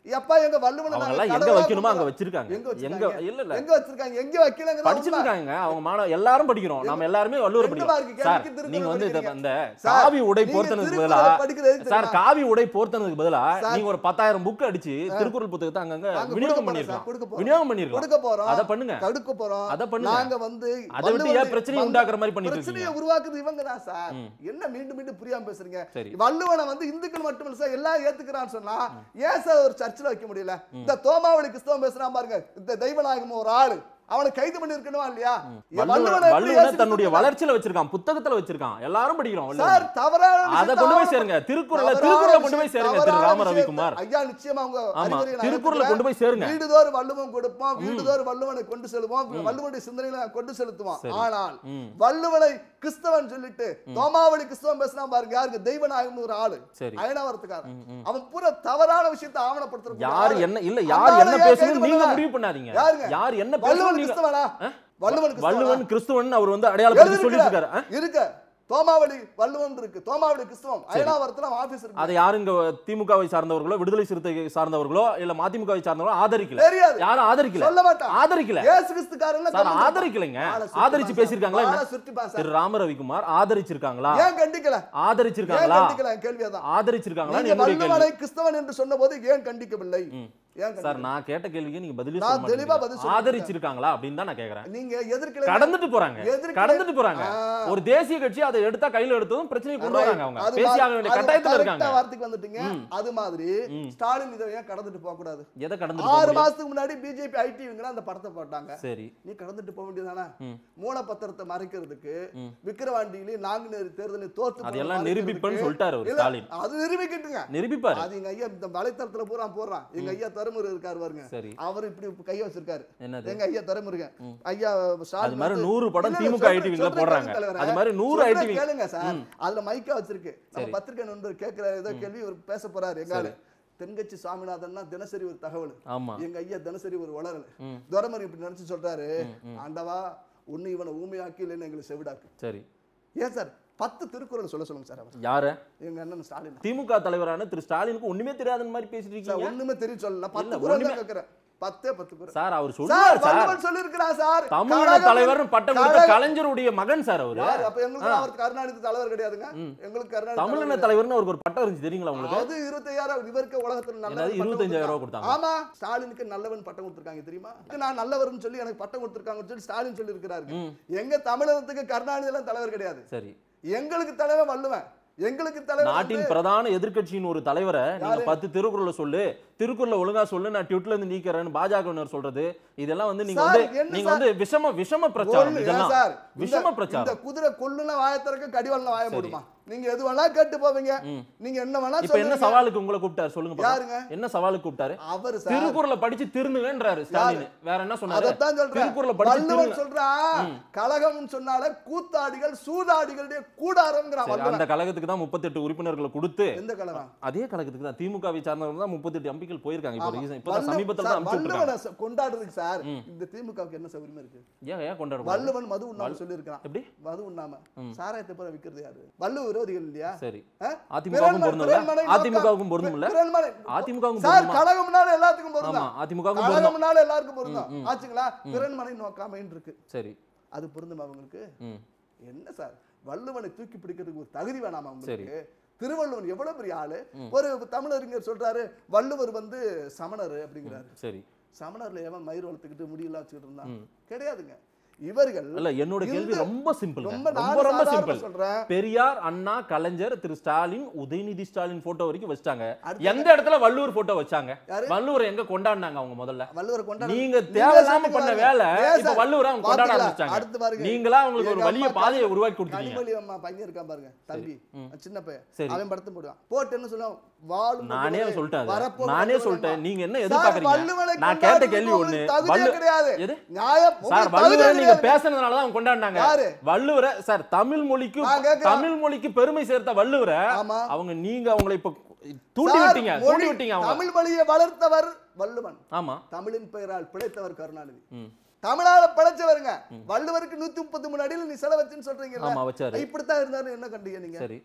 எப்பா எங்க வள்ளுவனை அவங்க நாங்க எல்லாம் எங்க கடவுளா வைக்கணுமோ அங்க கும்பிடுறோம். வச்சிருக்காங்க எங்க எங்க வச்சிருக்காங்க? இல்ல இல்ல எங்க வச்சிருக்காங்க எங்க வைக்கலங்கிறது படிச்சிட்டு உண்மை. இருக்காங்க அவங்க மாணவ எல்லாரும் படிக்கிறோம் நாம எல்லாருமே வள்ளுவர் எங்கம்மா படிக்கிறோம் இருக்கு? சார் கேள்விக்கு திருக்குறள் நீங்க வந்து இத படிக்கிறீங்க. அந்த சார், காவி உடை நீங்க போர்த்தனதுக்கு திருக்குறளை பதிலா படிக்கிறது எதுக்கு சார் தெரியுமா? காவி உடை போர்த்தனதுக்கு பதிலா சார், நீங்க ஒரு பத்தாயிரம் புக் அடிச்சு திருக்குறள் புத்தகத்தை அங்கங்க நாங்க விநியோகம் கொடுக்க போறோம் சார், பண்ணிருக்கோம் கொடுக்க போறோம். விநியோகம் பண்ணிருக்கோம் கொடுக்க போறோம் அத பண்ணுங்க தடுக்க போறோம் அத பண்ணுங்க. நாங்க வந்து அதை விட்டு ஏன் வள்ளுவனை- பிரச்சனையை உண்டாக்குற மாதிரி பண்ணிட்டு பிரச்சனையை இருக்கீங்க? உருவாக்குறது இவங்க தான் சார் என்ன மீண்டும் மீண்டும் புரியாம பேசுறீங்க சரி. வள்ளுவனை வந்து இந்துக்கள் மட்டும் இல்ல சார் எல்லாம் ஏத்துக்கிறான்னு சொன்னா ஏன் சார் ஒரு சர்ச்சில் வைக்க முடியல இந்த தோமாவளி கிறிஸ்தவம் பேசுறான் பாருங்க இந்த தெய்வநாயகம் ஒரு ஆளு அவனை கைது பண்ணி இருக்கணுமா இல்லையா வள்ளுவன் வள்ளுவனை எப்படி வள்ளுவனை ஏசுறது தன்னுடைய தெரியல? வளர்ச்சியில வச்சிருக்கான் புத்தகத்துல வச்சிருக்கான் எல்லாரும் படிக்கிறோம் சார் வள்ளுவன். தவறான அத விஷயத்தை கொண்டு போய் ஆவணப்படுத்த- சேருங்க திருக்குறளை தவறான திருக்குறளை கொண்டு போய் விஷயம், சேருங்க திரு தவறான ராம விஷயத்தை- ரவிக்குமார் ஐயா நிச்சயமா உங்க ஆமா அறிவுரையை நான் திருக்குறளை ஏத்துக்கிறேன். கொண்டு போய் சேருங்க வீடுதோறும் வள்ளுவம் கொடுப்போம் வீடுதோறும் வள்ளுவனை கொண்டு செல்வோம் வள்ளுவனுடைய சிந்தனைகளை கொண்டு செலுத்துவோம் ஆனால் ம். வள்ளுவனை கிறிஸ்தவன் சொல்லிட்டு தோமாவளி கிறிஸ்தவன் பேசினா பாருங்க யாருக்கு தெய்வநாயகம்னு ஒரு ஆளு சரி. அயனாவரத்துக்காரன் அவன் பூரா தவறான விஷயத்தை ஆவணப்படுத்துறது யார் என்ன இல்ல யார் என்ன பேசணும் நீங்க முடிவு பண்ணாதீங்க யாருங்க? யார் என்ன வள்ளுவன் பேசணும் நீங்க கிறிஸ்தவனா ஆ? வள்ளுவன் கிறிஸ்தவனா? வள்ளுவன் கிறிஸ்துவன் அவர் வந்து அடையாளப்படுத்தி சொல்லிட்டு இருக்காரு ஆ? இருக்கு தோமாவளி வள்ளுவன் இருக்கு தோமாவளி கிறிஸ்தவம் அயனாவரத்துல ஆபீஸ் இருக்கு அதை யாரும் இங்க திமுகவை சார்ந்தவர்களோ விடுதலை சிறுத்தை சார்ந்தவர்களோ இல்ல மதிமுகவை சார்ந்தவர்களோ ஆதரிக்கல தெரியாது. யாரும் ஆதரிக்கல சொல்ல மாட்டான். ஆதரிக்கல இயேசு கிறிஸ்துக்காரங்க சார் ஆதரிக்கலைங்க ஆதரிச்சு பேசியிருக்காங்களா என்ன? சுற்றிப்பா சார் திரு ராம ரவிக்குமார் ஆதரிச்சிருக்காங்களா ஏன் கண்டிக்கல ஏன் ஆதரிச்சிருக்காங்களா கண்டிக்கல என் கேள்வியதான் ஆதரிச்சிருக்காங்களா நீங்க என்னுடைய கேள்வி வள்ளுவனை கிறிஸ்தவன் என்று சொன்னபோது ஏன் கண்டிக்கவில்லை ஏன் சார் கண்டிக்கல? நான் கேட்ட கேள்விக்கு நீங்க பதிலே நான் சொல்ல தெளிவா பதில் மாட்டீங்க சொல்லிட்டேன். ஆதரிச்சிருக்காங்களா அப்படின்னு தான் நான் கேக்குறேன் நீங்க எதிர்க்கல கடந்துட்டு போறாங்க எதிர்க்கல- கடந்துட்டு போறாங்க ஆ. ஒரு தேசிய கட்சி அதை எடுத்தா கையில எடுத்ததும் பிரச்சனையை கொண்டு வராங்க அவங்க அது பேசி மா- ஆக வேண்டிய அது கட்டாயத்துல correct இருக்காங்க ஆ வார்த்தைக்கு வந்துட்டீங்க அது மாதிரி ஸ்டாலின் இதை ஏன் கடந்துட்டு போக கூடாது எதை கடந்துட்டு போக ஆறு முடியும்? மாசத்துக்கு முன்னாடி பிஜேபி ஐடி அந்த படத்தை போட்டாங்க சரி நீ கடந்துட்டு போக வேண்டியதானே மூலப்பத்திரத்தை மறைக்கிறதுக்கு விக்கிரவாண்டியிலையும் நாங்குநேரி தேர்தலில் தோத்து அதெல்லாம் போனதை நிரூபிப்பேன்னு மறைக்கிறதுக்கு- சொல்லிட்டாரு அவர் இல்ல, ஸ்டாலின். அது நிரூபிக்கட்டுங்க நிரூபிப்பாரு அது எங்க ஐயா இந்த வலைத்தளத்துல பூரா போடுறான் எங்க ஐயா தருமுரு இருக்காரு பாருங்க சரி அவர் இப்படி கைய வச்சிருக்காரு என்னது? எங்க ஐயா தருமுருகன் ஐயா ஸ்டாலின் அது மாதிரி வந்து- நூறு படம் இல்ல, இல்ல, திமுக சொல்றேன், ITV ல சொல்றேன் போடுறாங்க. தலைவரே. அது மாதிரி நூறு சொல்றேன் ITV கேளுங்க சார் அதுல மைக்கா வச்சிருக்கு நம்ம சரி. பத்திரிகை நண்பர் கேட்கிற ஏதோ கேள்வி ஒரு பேச போறாரு எங்கால தென்கட்சி சாமிநாதன்னா தினசரி ஒரு தகவல் ஆமா எங்க ஐயா தினசரி ஒரு வளரல் துரமர் இப்படி நினைச்சு சொல்றாரு ஆண்டவா ஒண்ணு இவனை ஊமையாக்கி இல்லைன்னு எங்களை செவிடாக்கு சரி ஏன் சார் பத்து திருக்குறள் சொல்ல சொல்லுங்க சார் அவர் யாரு எங்க அண்ணன் ஸ்டாலின் திமுக தலைவரான திரு ஸ்டாலினுக்கு ஒண்ணுமே தெரியாதுன்னு மாதிரி பேசிட்டு சார் இருக்கீங்க ஒண்ணுமே தெரியும் சொல்லல இல்ல, பத்து குரல் ஒண்ணுமே- தான் கேட்கிறேன் பத்தே பத்து குரல் சார் அவர் சார் சொல்லுவார் சார் வள்ளுவன் சொல்லியிருக்கிறான் சார் தமிழக கழகம் தலைவர்னு பட்டம் கொடுத்த கழகம் கலைஞருடைய மகன் சார் அவரு யாரு? அப்ப எங்களுக்கு அவர் கருணாநிதி தலைவர் கிடையாதுங்க எங்களுக்கு கருணாநிதி தமிழின தலைவர் தலைவர்னு அவருக்கு ஒரு பட்டம் இருந்துச்சு தெரியுங்களா உங்களுக்கு அது இருபத்தையாயிரம் இவருக்கு உலகத்துல நல்ல என்னது, 25,000 ரூபாய் கொடுத்தாங்க. ஆமா ஸ்டாலினுக்கு நல்லவன் பட்டம் கொடுத்திருக்காங்க தெரியுமா நான் நல்லவர்னு சொல்லி எனக்கு பட்டம் கொடுத்திருக்காங்கன்னு சொல்லி ஸ்டாலின் சொல்லி இருக்கிறாரு எங்க தமிழகத்துக்கு கருணாநிதி எல்லாம் தலைவர் கிடையாது சரி எங்களுக்கு தலைவன் வள்ளுவன் எங்களுக்கு தலைவர் நாட்டின் வந்து- பிரதான எதிர்க்கட்சியின் ஒரு தலைவரை நீங்க யாரு? பத்து திருக்குறளை சொல்லு திருக்குறளை ஒழுங்கா சொல்லு நான் ட்விட்ல இருந்து நீக்கிறேன்னு பாஜகவினர் சொல்றது இதெல்லாம் வந்து நீங்க சார், வந்து என்ன நீங்க சார்? வந்து விஷம விஷம பிரச்சாரம் கொல்லு- இதெல்லாம் ஏன் சார் இந்த- விஷம இந்த பிரச்சாரம் குதிரை கொல்லுன வாயத்திறக்க கடிவாளன வாய முடியுமா நீங்க எது வேணா கேட்டு போவீங்க நீங்க என்ன வேணா இப்ப என்ன சொல்லுங்க சவாலுக்கு உங்களை கூப்பிட்டாரு சொல்லுங்க பாக்கலாம். யாருங்க? என்ன சவாலுக்கு கூப்பிட்டாரு அவர் சார் திருக்குறளை படிச்சு திருந்துங்கன்றாரு ஸ்டாலின் வேற என்ன சொன்னாரு அதத்தான் சொல்றேன் திருக்குறளை படிச்சு வள்ளுவன் திருந்துங்க சொல்றான் கழகம் சொன்னால கூத்தாடிகள் சூதாடிகளுடைய கூடாரம்ங்கிறான் சரி, வள்ளுவன் அந்த கழகத்துக்கு தான் முப்பத்தெட்டு உறுப்பினர்களை கொடுத்து எந்த கழகம் அதே கழகத்துக்கு தான் திமுகவை சார்ந்தவங்க தான் முப்பத்தெட்டு எம்பிக்கள் போயிருக்காங்க இப்போ recent- இப்போ தான் வள்ளுவன் சமீபத்துல சார், தான் அனுப்பிச்சு விட்டுருக்காங்க வள்ளுவனை ச- கொண்டாடுறதுக்கு சார் இந்த திமுகவுக்கு என்ன சௌகரியமா இருக்கு ஏன் ஏன் கொண்டாட கூடாது? வள்ளுவன் மது உண்ணாம சொல்லியிருக்கான் எப்படி மது உண்ணாம சாராயத்தை போல விக்கிறது யாரு வள்ளுவ விரோதிகள் இல்லையா சரி ஆ? அதிமுகவுக்கும் பிறன்மனை- பொருந்தும்ல பிறன்மனை அதிமுகவுக்கும் நோக்கம். பொருந்தும்ல பிறன்மனை- அதிமுகவுக்கும் சார் பொருந்துமா கழகம்னால எல்லாத்துக்கும் ஆமா பொருந்தும் அதிமுகவுக்கும் பொருந்தும் கழகம்னால எல்லாருக்கும் பொருந்தும் ஆச்சுங்களா பிறன்மனை நோக்காமைன்னு இருக்கு சரி அது பொருந்துமா அவங்களுக்கு ம் என்ன சார் வள்ளுவனை தூக்கி பிடிக்கிறதுக்கு ஒரு தகுதி வேணாமா உங்களுக்கு திருவள்ளுவன் எவ்வளவு பெரிய ஆளு ஒரு தமிழறிஞர் சொல்றாரு வள்ளுவர் வந்து சமணர் அப்படிங்கிறாரு சரி சமணர்ல எவன் மயிர் வளர்த்துக்கிட்டு முடியெல்லாம் வச்சுக்கிட்டு இருந்தான் கிடையாதுங்க இவர்கள் இல்ல என்னோட கேள்வி இந்த- ரொம்ப சிம்பிள் ரொம்ப ரொம்ப நான் ரொம்ப சாதாரணமா சிம்பிள் சொல்றேன். பெரியார் அண்ணா கலைஞர் திரு ஸ்டாலின் உதயநிதி ஸ்டாலின் போட்டோ வரைக்கும் வச்சாங்க அடுத்து எந்த இடத்துல வள்ளுவர் போட்டோ வச்சாங்க யாரு? வள்ளுவர் எங்க கொண்டாடினாங்க அவங்க முதல்ல வள்ளுவரை கொண்டாட நீங்க தேவையில்லாம பண்ண வேலை ஏன் இப்ப சார்? வள்ளுவரை அவங்க கொண்டாட பாத்தீங்களா? ஆரம்பிச்சாங்க அடுத்து பாருங்க நீங்களா அவங்களுக்கு ஒரு எங்க வலிய அம்மா பாதையை கனி- உருவாக்கி கொடுத்தீங்க கனிமொழி அம்மா பையன் இருக்கான் பாருங்க தம்பி சின்ன பையன் சரி. அவன் படத்தை போடுவான் போட்டு என்ன சொல்லுவான் வாழும் நானே முதல்வரே, சொல்லிட்டேன் அதை. வரப்போகிற நானே முதல்வரே சொல்லிட்டேன் அம்மா. நீங்க என்ன சார், எதிர்பார்க்கறீங்க வள்ளுவனை நான் கேட்ட கொண்டாடுறதுக்கு கேள்வி ஒண்ணு உங்களுக்கு தகுதியே வள்ளு கிடையாது எது நியாயம் சார் உங்களுக்கு வள்ளுவரை தகுதியே நீங்க கிடையாது. பேசுனதுனால தான் அவங்க கொண்டாடினாங்க யாரு? வள்ளுவரை சார் தமிழ் மொழிக்கு நான் கேக்குறேன். தமிழ் மொழிக்கு பெருமை சேர்த்த வள்ளுவரை ஆமா. அவங்க நீங்க அவங்களை இப்ப தூண்டி சார், விட்டீங்க மொழி- தூண்டி விட்டீங்க அவங்க தமிழ் மொழியை வளர்த்தவர் வள்ளுவன் ஆமா தமிழின் பெயரால் பிழைத்தவர் கருணாநிதி ம். தமிழால பிழைச்சவருங்க வள்ளுவருக்கு நூத்தி முப்பத்தி மூணு அடியில் நீ செலவச்சுன்னு சொல்றீங்க ஆமா, வச்சாரு. இப்படித்தான் இருந்தாரு என்ன கண்டீங்க நீங்க சரி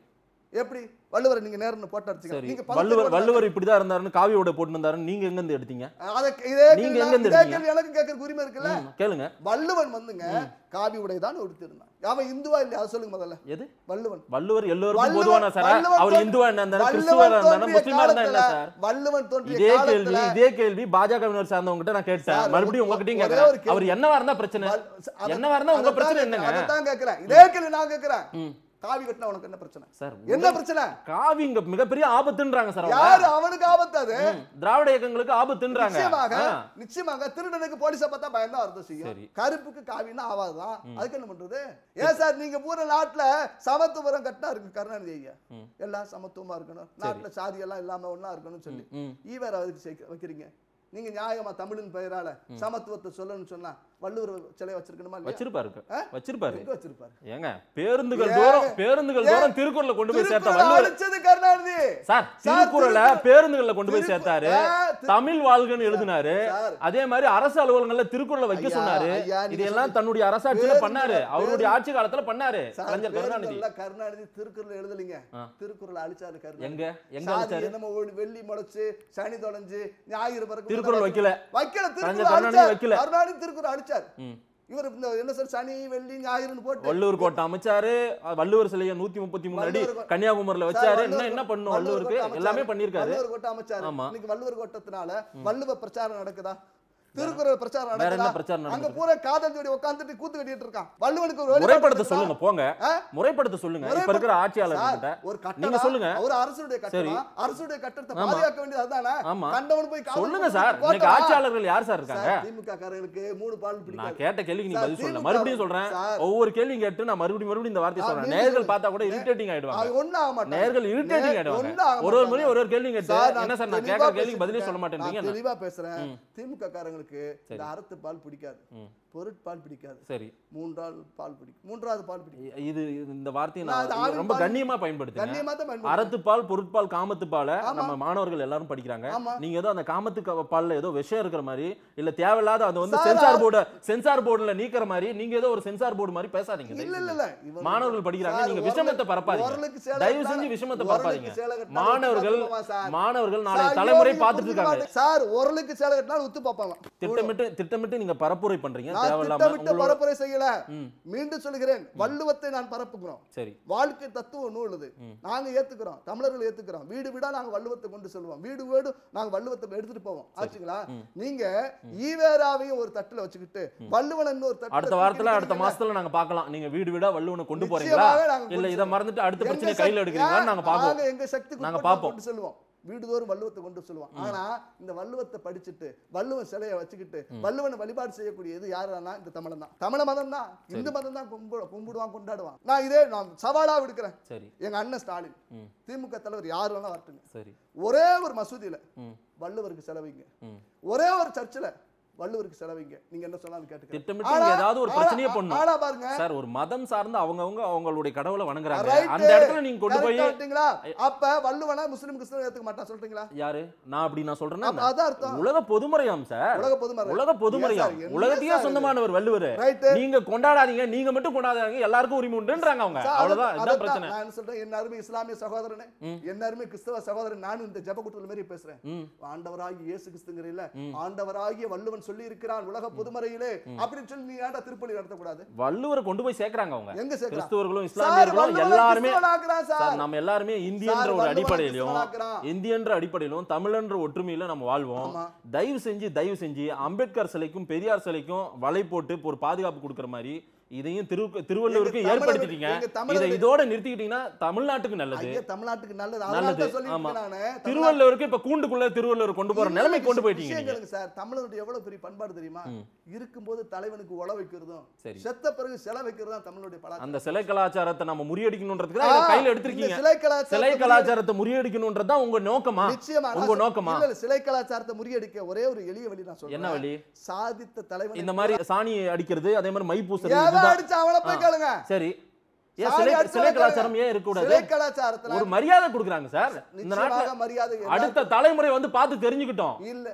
எப்படி வள்ளுவரை நீங்க நேர்னு போட்டோ அடிச்சீங்க சரி நீங்க பதத்தை வள்ளுவர் கொண்டு வள்ளுவர் இப்படிதான் இருந்தாருன்னு காவியோட போட்டு இருந்தாருன்னு நீங்க எங்க இருந்து எடுத்தீங்க அத இதே நீங்க கேள்வி எங்க இருந்து இதே எடுத்தீங்க? கேள்வி எனக்கு கேட்கறதுக்கு உரிமை இருக்குல்ல ம், கேளுங்க வள்ளுவன் வந்துங்க காவி உடை தான் உடுத்திருந்தான் அவன் இந்துவா இல்லையா அதை சொல்லுங்க முதல்ல எது வள்ளுவன் வள்ளுவர் எல்லோருக்கும் வள்ளுவன் பொதுவான சார் வள்ளுவன் அவர் தோன்றி- இந்துவா இருந்தாரு வள்ளுவன் கிறிஸ்துவா இருந்தாரு தோன்றிய முஸ்லிமா இருந்தா என்ன காலத்துல- சார் வள்ளுவன் தோன்றிய இதே கேள்வி காலத்துல இதே கேள்வி பாஜகவினர் சார்ந்தவங்க நான் கேட்டேன் சார், மறுபடியும் ஒரே உங்ககிட்டயும் ஒரு கேட்கறேன் கேள்வி. அவர் என்னவா இருந்தா பிரச்சனை வள்- அத- என்னவா இருந்தா உங்க அதைத்தான் பிரச்சனை கேட்கிறேன், என்னங்க அதைத்தான் கேட்கிறேன் இதே கேள்வி நான் கேட்கிறேன் ம். காவி கட்டினா உனக்கு என்ன பிரச்சனை சார் என்ன பிரச்சனை காவி இங்க மிகப்பெரிய ஆபத்துன்றாங்க சார் அவங்க. யாரு அவனுக்கு ஆபத்து அது ம், திராவிட இயக்கங்களுக்கு ஆபத்துன்றாங்க நிச்சயமாக ஆ. நிச்சயமாக திருடனுக்கு போலீஸை பார்த்தா பயந்தான் அர்த்தம் செய்யும் சரி. கருப்புக்கு காவின்னா ஆவாதுதான் அதுக்கு என்ன பண்றது ஏன் சார் நீங்க பூரா நாட்டுல சமத்துவரம் கட்டா இருக்கு கருணாநிதி ஐயா ம். எல்லாம் சமத்துவமா இருக்கணும் நாட்டுல சாதி எல்லாம் இல்லாம ஒண்ணா இருக்கணும்னு சொல்லி ம். ஈவேர அதுக்கு சேர்க்க- வைக்கிறீங்க நீங்க நியாயமா தமிழின் பெயரால சமத்துவத்தை சொல்லணும்னு சொன்னா வள்ளுவர் சிலை வச்சிருக்கணுமா இல்லையா வச்சிருப்பாரு ஆ? வச்சிருப்பாரு எங்க வச்சிருப்பாரு ஏங்க பேருந்துகள் ஏங்க, தூரம் பேருந்துகள் ஏன்? தூரம் திருக்குறளை கொண்டு போய் சேர்த்த திருக்குறளை வள்ளுவர் அழிச்சது கருணாநிதி சார் சார், திருக்குறளை திருக்கு- பேருந்துகள்ல கொண்டு போய் திருக்கு- சேர்த்தாரு ஆ, திரு- தமிழ் வாழ்கன்னு எழுதினாரு சார். அதே மாதிரி அரசு அலுவலகங்கள்ல திருக்குறளை வைக்க ஐயா, சொன்னாரு ஐயா, நீங்க இதெல்லாம் சொல்லி- தன்னுடைய அரசாட்சியில பேருந்து- பண்ணாரு அவருடைய பேருந்து- ஆட்சி காலத்துல பண்ணாரு சார், கலைஞர் கருணாநிதி பேருந்துகள்ல கருணாநிதி திருக்குறள் எழுதலைங்க ஆ. திருக்குறள் அழிச்சாரு கருணாநிதி எங்க எங்க சாதி வச்சாரு என்னமோ ஓடி வெள்ளி முளைச்சு சனி தொலைஞ்சு ஞாயிறு பிறகு திருக்குறள் வைக்கல வைக்கல கலைஞர் திருக்குறள் கருணாநிதி அழிச்சார் வைக்கல. கருணாநிதி திருக்குறள் அழிச்சார் ம். இவர் இந்த என்ன சார் சனி வெள்ளி ஞாயிறுன்னு போட்டு வள்ளுவர் கோட்டை அமைச்சாரு அஹ் வள்ளுவர் சிலையை நூத்தி முப்பத்தி மூணு அடி வள்ளுவர் கோ- கன்னியாகுமரியில சார், வச்சாரு வள்ளுவர் இன்னும் என்ன கோ- பண்ணும் வள்ளுவர் வள்ளுவருக்கு கோட்டை எல்லாமே அமைச்சாரு. பண்ணிருக்காரு வள்ளுவர் கோட்டை அமைச்சாரு ஆமா. இன்னைக்கு வள்ளுவர் கோட்டத்தினால வள்ளுவ பிரச்சாரம் நடக்குதா திருக்குறள் பிரச்சாரம் வேற என்ன நடக்குதா பிரச்சாரம் அங்க நடக்குது? பூரா காதல் ஜோடி உட்கார்ந்துட்டு கூத்து கட்டிட்டு இருக்கான் வள்ளுவனுக்கு ஒரு வழிபாடு முறைப்படுத்த இருக்குதா? சொல்லுங்க போங்க ஆ? முறைப்படுத்த சொல்லுங்க இப்ப இருக்கிற ஆட்சியாளர் சார், கிட்ட ஒரு நீங்க கட்டடம் சொல்லுங்க ஒரு அரசுடைய கட்டடம் அரசுடைய கட்டடத்தை ஆமா. பாதுகாக்க வேண்டியது அதுதானே ஆமா. கண்டவன் போய் காவல் சொல்லுங்க போட்டு சார் கோட்டை இன்னைக்கு வா. ஆட்சியாளர்கள் யார் சார் இருக்காங்க சார், திமுக காரங்களுக்கு மூணு பால் நான் பிடிக்காது கேட்ட கேள்விக்கு நீங்க சார், பதில் சொல்லல திமுக மறுபடியும் சொல்றேன் சார். ஒவ்வொரு கேள்வியும் கேட்டு நான் மறுபடியும் மறுபடியும் இந்த வார்த்தையை ஆ, சொல்றேன் நீங்க நேர்கள் சொல்லுங்க. பார்த்தா கூட இரிட்டேட்டிங் ஆயிடுவாங்க அது ஒண்ணும் ஆக மாட்டாங்க. நேர்கள் இரிட்டேட்டிங் நே- ஆயிடுவாங்க ஒண்ணும் ஆக ஒரு ஒரு மாட்டாங்க. முறையும் ஒரு ஒரு கேள்வி கேட்டு சார், நான் என்ன சார் நான் தெளிவா கேட்கற கேள்விக்கு பதிலே பேசிட்டேன். சொல்ல மாட்டேன்றீங்க நான் என்ன? தெளிவா பேசுறேன் திமுக காரங்களுக்கு இந்த அறத்து பால் பிடிக்காது ம். பொருட்பால் பிடிக்காது சரி மூன்றாவது பால் பிடிக்கும் மூன்றாவது பால் பிடிக்கும் இ- இது இது- இந்த வார்த்தையை நான் அது நான் ஆவின் ரொம்ப பால் கண்ணியமா பயன்படுத்துங்க கண்ணியமா தான் பயன்படுத்துறேன். அறத்துப்பால் பொருட்பால் காமத்துப்பால ஆமா. நம்ம மாணவர்கள் எல்லாரும் படிக்கிறாங்க ஆமா. நீங்க ஏதோ அந்த காமத்து க- பால்ல ஏதோ விஷயம் இருக்கிற மாதிரி இல்ல தேவையில்லாத அது வந்து சார், சென்சார் அது- போர்டு சென்சார் போர்டுல நீக்கிற மாதிரி நீங்க ஏதோ ஒரு சென்சார் போர்டு மாதிரி பேசாதீங்க இல்ல தயவு இல்ல செஞ்சு. இல்ல இவன் மாணவர்கள் படிக்கிறாங்க சார், நீங்க உரலுக்கு- விஷமத்தை பரப்பாதீங்க உரலுக்கு சேலை தயவு கட்டினா- செஞ்சு விஷமத்தை உரலுக்கு பரப்பாதீங்க சேலை கட்டினா மாணவர்கள் உத்து பார்ப்பான் சார். மாணவர்கள் நாளை சார், தலைமுறை ஐயோ, பார்த்துட்டு புரிஞ்சுக்க இருக்காங்க மாட்டேன். சார் உரலுக்கு சேலை கட்டினா உத்து பார்ப்பாங்க திட்டமிட்டு திட்டமிட்டு நீங்க பரப்புரை பண்றீங்க நான் தேவையில்லாம திட்டமிட்ட உங்களோட பரப்புரை செய்யல ம். மீண்டும் சொல்லுகிறேன் வள்ளுவத்தை நான் பரப்புகிறோம் சரி வாழ்க்கை தத்துவ நூல் இது நாங்க ஏத்துக்கிறோம் தமிழர்கள் ஏத்துக்கிறோம் வீடு வீடா நாங்க வள்ளுவத்தை கொண்டு செல்வோம் வீடு வீடு நாங்க வள்ளுவத்தை எடுத்துட்டு போவோம் ஆச்சுங்களா நீங்க ஈவேராவையும் ஒரு தட்டுல வச்சுக்கிட்டு வள்ளுவன் ஒரு தட்டுல அடுத்த வாரத்துல தூக்கி அடுத்த வைக்கிறீங்க. மாசத்துல நாங்க பார்க்கலாம் நீங்க வீடு வீடா வள்ளுவனை கொண்டு போறீங்களா நிச்சயமாக நாங்க இல்ல கொண்டு இத மறந்துட்டு அடுத்த எங்க பிரச்சனை சக்தி- கையில எடுக்கிறீங்களான்னு நாங்க பாப்போம் நாங்க எங்க சக்திக்கு நாங்க உட்பட்டு பாப்போம். கொண்டு செல்வோம் வீடுதோறும் வள்ளுவத்தை கொண்டு செல்வோம் ஆனா இந்த வள்ளுவத்தை படிச்சுட்டு வள்ளுவன் சிலையை வச்சுக்கிட்டு வள்ளுவனை வழிபாடு செய்யக்கூடியது யாருன்னா இந்த தமிழன் தான் தமிழ மதம் தான் இந்து மதம் தான் கும்பிடு கும்பிடுவான் கொண்டாடுவான் நான் இதே நான் சவாலா விடுக்கிறேன் சரி எங்க அண்ணன் ஸ்டாலின் ம். திமுக தலைவர் யாரு வேணா வரட்டுங்க சரி ஒரே ஒரு மசூதியில ம். வள்ளுவருக்கு செலவிங்க ம். ஒரே ஒரு சர்ச்சில் வள்ளுவருக்கு செலவிங்க நீங்க என்ன சொன்னாலும் கேட்டுக்கிறேன் திட்டமிட்டு நீங்க ஏதாவது ஒரு பிரச்சனையை பண்ணும் ஆனா பாருங்க சார் ஒரு மதம் சார்ந்து அவங்கவங்க அவங்களுடைய கடவுளை வணங்குறாங்க Right. அந்த இடத்துல நீங்க கொண்டு போய் Correct ஆ விட்டீங்களா? அப்ப வள்ளுவனா முஸ்லிம் கிறிஸ்தவன் ஏத்துக்க மாட்டான் சொல்றீங்களா யாரு நான் அப்படி நான் சொல்றேன்னா அப்ப என்ன? அதான் அர்த்தம் உலக பொதுமறையாம் சார் உலக பொதுமறை உலக பொதுமறையாம் Yes, sir. என்ன உலகத்தையே sir இது? சொந்தமானவர் வள்ளுவர் Right. நீங்க கொண்டாடாதீங்க நீங்க மட்டும் கொண்டாடாதீங்க எல்லாருக்கும் உரிமை உண்டுன்றாங்க அவங்க சார், அவ்வளவுதான் அதான் இதுதான் பிரச்சனை நான் என்ன சொல்றேன் என் அருமை இஸ்லாமிய சகோதரனே என் அருமை கிறிஸ்தவ சகோதரன் நானும் இந்த ஜெபகுட்டல் மாதிரி பேசுறேன் ம். ஆண்டவராகிய இயேசு கிறிஸ்துங்கிறீல்ல ஆண்டவராகிய வள்ளுவன் சொல்லி இருக்கிறான் உலக பொதுமறையிலே அப்படின்னு சொல்லி நீ ஏன்டா திருப்பலி நடத்தக்கூடாது வள்ளுவரை கொண்டு போய் சேர்க்கறாங்க அவங்க எங்க சேர்க்கிறான்? கிறிஸ்துவர்களும் சார், இஸ்லாமியர்களும் வள்ளுவனை எல்லாருமே கிறிஸ்தவனாக்குறான் சார். சார் நம்ம எல்லாருமே இந்தியன்ற சார், ஒரு வள்ளுவனை அடிப்படையிலும் கிறிஸ்தவனாக்குறான். இந்தியன்ற அடிப்படையிலும் தமிழன்ற ஒற்றுமையில நம்ம வாழ்வோம் ஆமா. தயவு செஞ்சு தயவு செஞ்சு அம்பேத்கர் சிலைக்கும் பெரியார் சிலைக்கும் வலை போட்டு இப்போ ஒரு பாதுகாப்பு கொடுக்குற மாதிரி இதையும் திரு திருவள்ளுவருக்கு எங்க தமிழர் ஏற்படுத்திட்டீங்க எங்க தமிழர் இதை இதோட நிறுத்திக்கிட்டீங்கன்னா தமிழ்நாட்டுக்கு நல்லது ஐயா தமிழ்நாட்டுக்கு நல்லது அதனால நல்லது தான் சொல்லிட்டு ஆமா இருக்கேன் நானு. தமிழ்நாட்டு- திருவள்ளுவருக்கு இப்ப கூண்டுக்குள்ள திருவள்ளுவர் கொண்டு போற நிலைமை கொண்டு போயிட்டீங்க விஷயம் நீங்க கேளுங்க சார் தமிழனுடைய எவ்வளவு பெரிய பண்பாடு தெரியுமா இருக்கும்போது தலைவனுக்கு உழ வைக்கிறதும் சரி. செத்த பிறகு சிலை வைக்கிறதும் தான் தமிழனுடைய பழக்கம் அந்த சிலை கலாச்சாரத்தை நம்ம முறியடிக்கணுன்றதுக்கு தான் இதை கையில எடுத்திருக்கீங்க இந்த சிலை கலாச்சாரத்தை சிலை கலாச்சாரத்தை முறியடிக்கணுன்றது தான் உங்க நோக்கமா நிச்சயமா உங்க நான் நோக்கமா இல்ல, இல்ல, சிலை கலாச்சாரத்தை முறியடிக்க ஒரே ஒரு எளிய வழி நான் சொல்றேன் என்ன வழி சாதித்த தலைவன் இந்த மாதிரி சாணி அடிக்கிறது அதே மாதிரி மை பூசுறது எவன் இதுதான் அடிச்சா அவனை போய் ஆ. கேளுங்க சரி ஏன் சாணி சிலை அடிச்சவனை சிலை கேளுங்க. கலாச்சாரம் ஏன் இருக்க கூடாது சிலை கலாச்சாரத்துல ஒரு மரியாதை கொடுக்குறாங்க சார் இந்த நிச்சயமாக நாட்டுல மரியாதை அடுத்த தலைமுறை வந்து பார்த்து தெரிஞ்சுக்கிட்டோம் இல்ல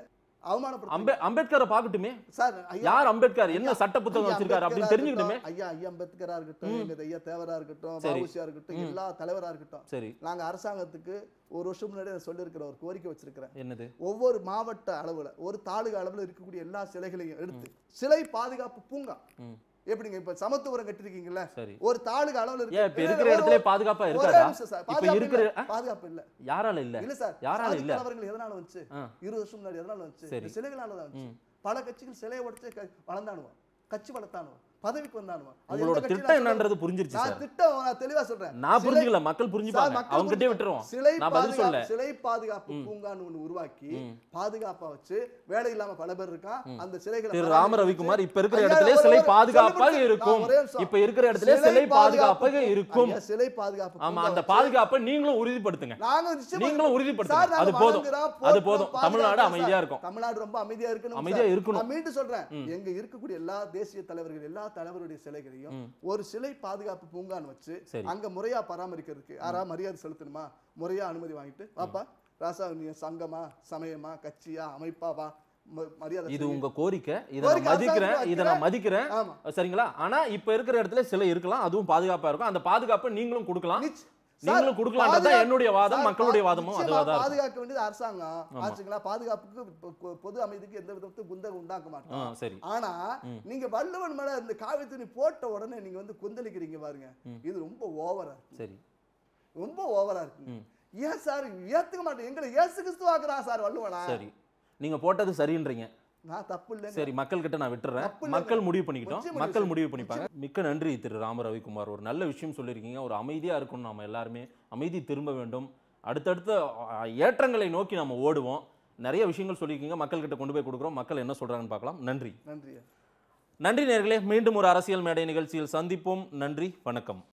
அவமானப்படுத்த அம்பே அம்பேத்கரை பார்க்கட்டுமே சார் ஐயா யார் அம்பேத்கர் என்ன ஐயா, சட்ட புத்தகம் ஐயா, வச்சிருக்காரு அப்படின்னு அம்பேத்கரா தெரிஞ்சுக்கணுமே இருக்கட்டும், ஐயா ஐயா அம்பேத்கரா இருக்கட்டும் எங்க ஐயா தேவரா இருக்கட்டும் சரி. பாபுசியா இருக்கட்டும் எல்லா தலைவரா இருக்கட்டும் சரி நாங்க அரசாங்கத்துக்கு ஒரு வருஷம் முன்னாடி நான் சொல்லியிருக்கிற ஒரு கோரிக்கை வச்சிருக்கிறேன் என்னது ஒவ்வொரு மாவட்ட அளவுல ஒரு தாலுகா அளவுல இருக்கக்கூடிய எல்லா சிலைகளையும் எடுத்து சிலை பாதுகாப்பு பூங்கா ம். எப்படிங்க இப்ப சமத்துவரம் கட்டிருக்கீங்கல்ல சரி ஒரு தாலுகா அளவுல ஏன் இப்ப இருக்கிற ஒரு- இடத்துல பாதுகாப்பா ஒரே இருக்காதா நிமிஷம் சார். இப்ப பாதுகாப்பு இருக்கிற இல்ல. பாதுகாப்பு இல்ல யாரால இல்ல இல்ல சார் யாரால சாதி இல்ல கலவரங்கள் எதனால வந்துச்சு ஆ. இருபது வருஷம் முன்னாடி எதனால வந்துச்சு சரி. இந்த சிலைகளால தான் வந்துச்சு பல கட்சிகள் சிலையை உடைச்சு க- வளர்ந்தானுவோம் கட்சி வளர்த்தானுவோம் பதவிக்கு வந்தானுவோம் அது உங்களோட எந்த கட்சி திட்டம் நான் என்னன்றது சொல்றேன். புரிஞ்சிருச்சு நான் சார் திட்டம் நான் தெளிவா சொல்றேன் நான் சிலை- புரிஞ்சுக்கல மக்கள் சார், புரிஞ்சுப்பாங்க மக்கள் அவங்க கிட்டே புரிஞ்சுப்பாங்க. விட்டுருவோம் சிலை நான் பதில் சொல்ல பாதுகாப்பு சிலை பாதுகாப்பு பூங்கான்னு ஒண்ணு உருவாக்கி பாதுகாப்பா வச்சு வேலை இல்லாம பல பேர் இருக்கான் அந்த சிலைகளை திரு பராமரிச்சு- ராம ரவிக்குமார் இப்ப இருக்கிற ஐயா, இடத்துல ஒரு- சிலை ஒரு- பாதுகாப்பாக சொல்லி இருக்கும் முடிச்சு- நான் ஒரே நிமிஷம். இப்ப இருக்கிற இடத்துல சிலை பாதுகாப்பாக பூ- இருக்கும் ஐயா, சிலை பாதுகாப்பு ஆமா பூங்கா அந்த வச்சு- பாதுகாப்பை நீங்களும் உறுதிப்படுத்துங்க நாங்க நிச்சயமா- நீங்களும் உறுதிப்படுத்துங்க. சார், நாங்க அது போதும். வணங்குறோம், அது போற்றுறோம், போதும். பாதுகாக்கிறோம் தமிழ்நாடு சார். அமைதியா இருக்கும். தமிழ்நாடு ரொம்ப அமைதியா இருக்கணும் அமைதியா சார். இருக்கணும். நான் மீண்டும் சொல்றேன் எங்க இருக்கக்கூடிய எல்லா தேசிய தலைவர்கள் எல்லா தலைவருடைய சிலைகளையும் ஒரு சிலை பாதுகாப்பு பூங்கான்னு வச்சு சரி. அங்க முறையா பராமரிக்கிறதுக்கு யாரா மரியாதை செலுத்தணுமா முறையா அனுமதி வாங்கிட்டு பாப்பா ராசா நீங்க சங்கமா சமயமா கட்சியா அமைப்பா வா ம- மரியாதை இது செய்யுங்க. உங்க கோரிக்கை இதை கோரிக்கை நான் மதிக்கிறேன் அரசாங்கத்துக்கு இதை நான் மதிக்கிறேன் ஆமா. சரிங்களா ஆனா இப்ப இருக்கிற இடத்துல சிலை இருக்கலாம் அதுவும் பாதுகாப்பா இருக்கும் அந்த பாதுகாப்பை நீங்களும் கொடுக்கலாம் நிச்ச- நீங்களும் சார், கொடுக்கலான்றதுதான் பாதுகா- என்னுடைய வாதம் சார், மக்களுடைய பா- வாதமும் நிச்சயமா அதுவாக தான் இருக்கும். பாதுகாக்க வேண்டியது அரசாங்கம் ஆச்சுங்களா பாதுகாப்புக்கு பொ- பொ- பொது அமைதிக்கு எந்த விதத்துக்கும் குந்தகம் உண்டாக்க ஆ, மாட்டோம் சரி ஆனா நீங்க வள்ளுவன் மேல இந்த காவி துணி போட்ட உடனே நீங்க வந்து கொந்தளிக்கிறீங்க பாருங்க இது ரொம்ப ஓவரா சரி ரொம்ப ஓவரா இருக்கு ஏன் சார் ஏத்துக்க மாட்டேன் எங்களை ஏசு கிறிஸ்து ஆக்குறான் சார் வள்ளுவனா சரி நீங்க போட்டது சரின்றீங்க நான் தப்பு இல்லைங்க சரி மக்கள் கிட்ட நான் விட்டுறேன் தப்பு இல்லைங்க. மக்கள் முடிவு பண்ணிக்கிட்டோம் நிச்சயம் முடிவு மக்கள் செய்யும். முடிவு பண்ணிப்பாங்க மிக்க நன்றி திரு ராம ரவிக்குமார் ஒரு நல்ல விஷயம் சொல்லியிருக்கீங்க ஒரு அமைதியா இருக்கணும் நாம எல்லாருமே அமைதி திரும்ப வேண்டும் அடுத்தடுத்த அ, ஏற்றங்களை நோக்கி நம்ம ஓடுவோம் நிறைய விஷயங்கள் சொல்லியிருக்கீங்க மக்கள் கிட்ட கொண்டு போய் கொடுக்குறோம் மக்கள் என்ன சொல்றாங்கன்னு பார்க்கலாம் நன்றி நன்றி நன்றி நேர்களே மீண்டும் ஒரு அரசியல் மேடை நிகழ்ச்சியில் சந்திப்போம் நன்றி வணக்கம்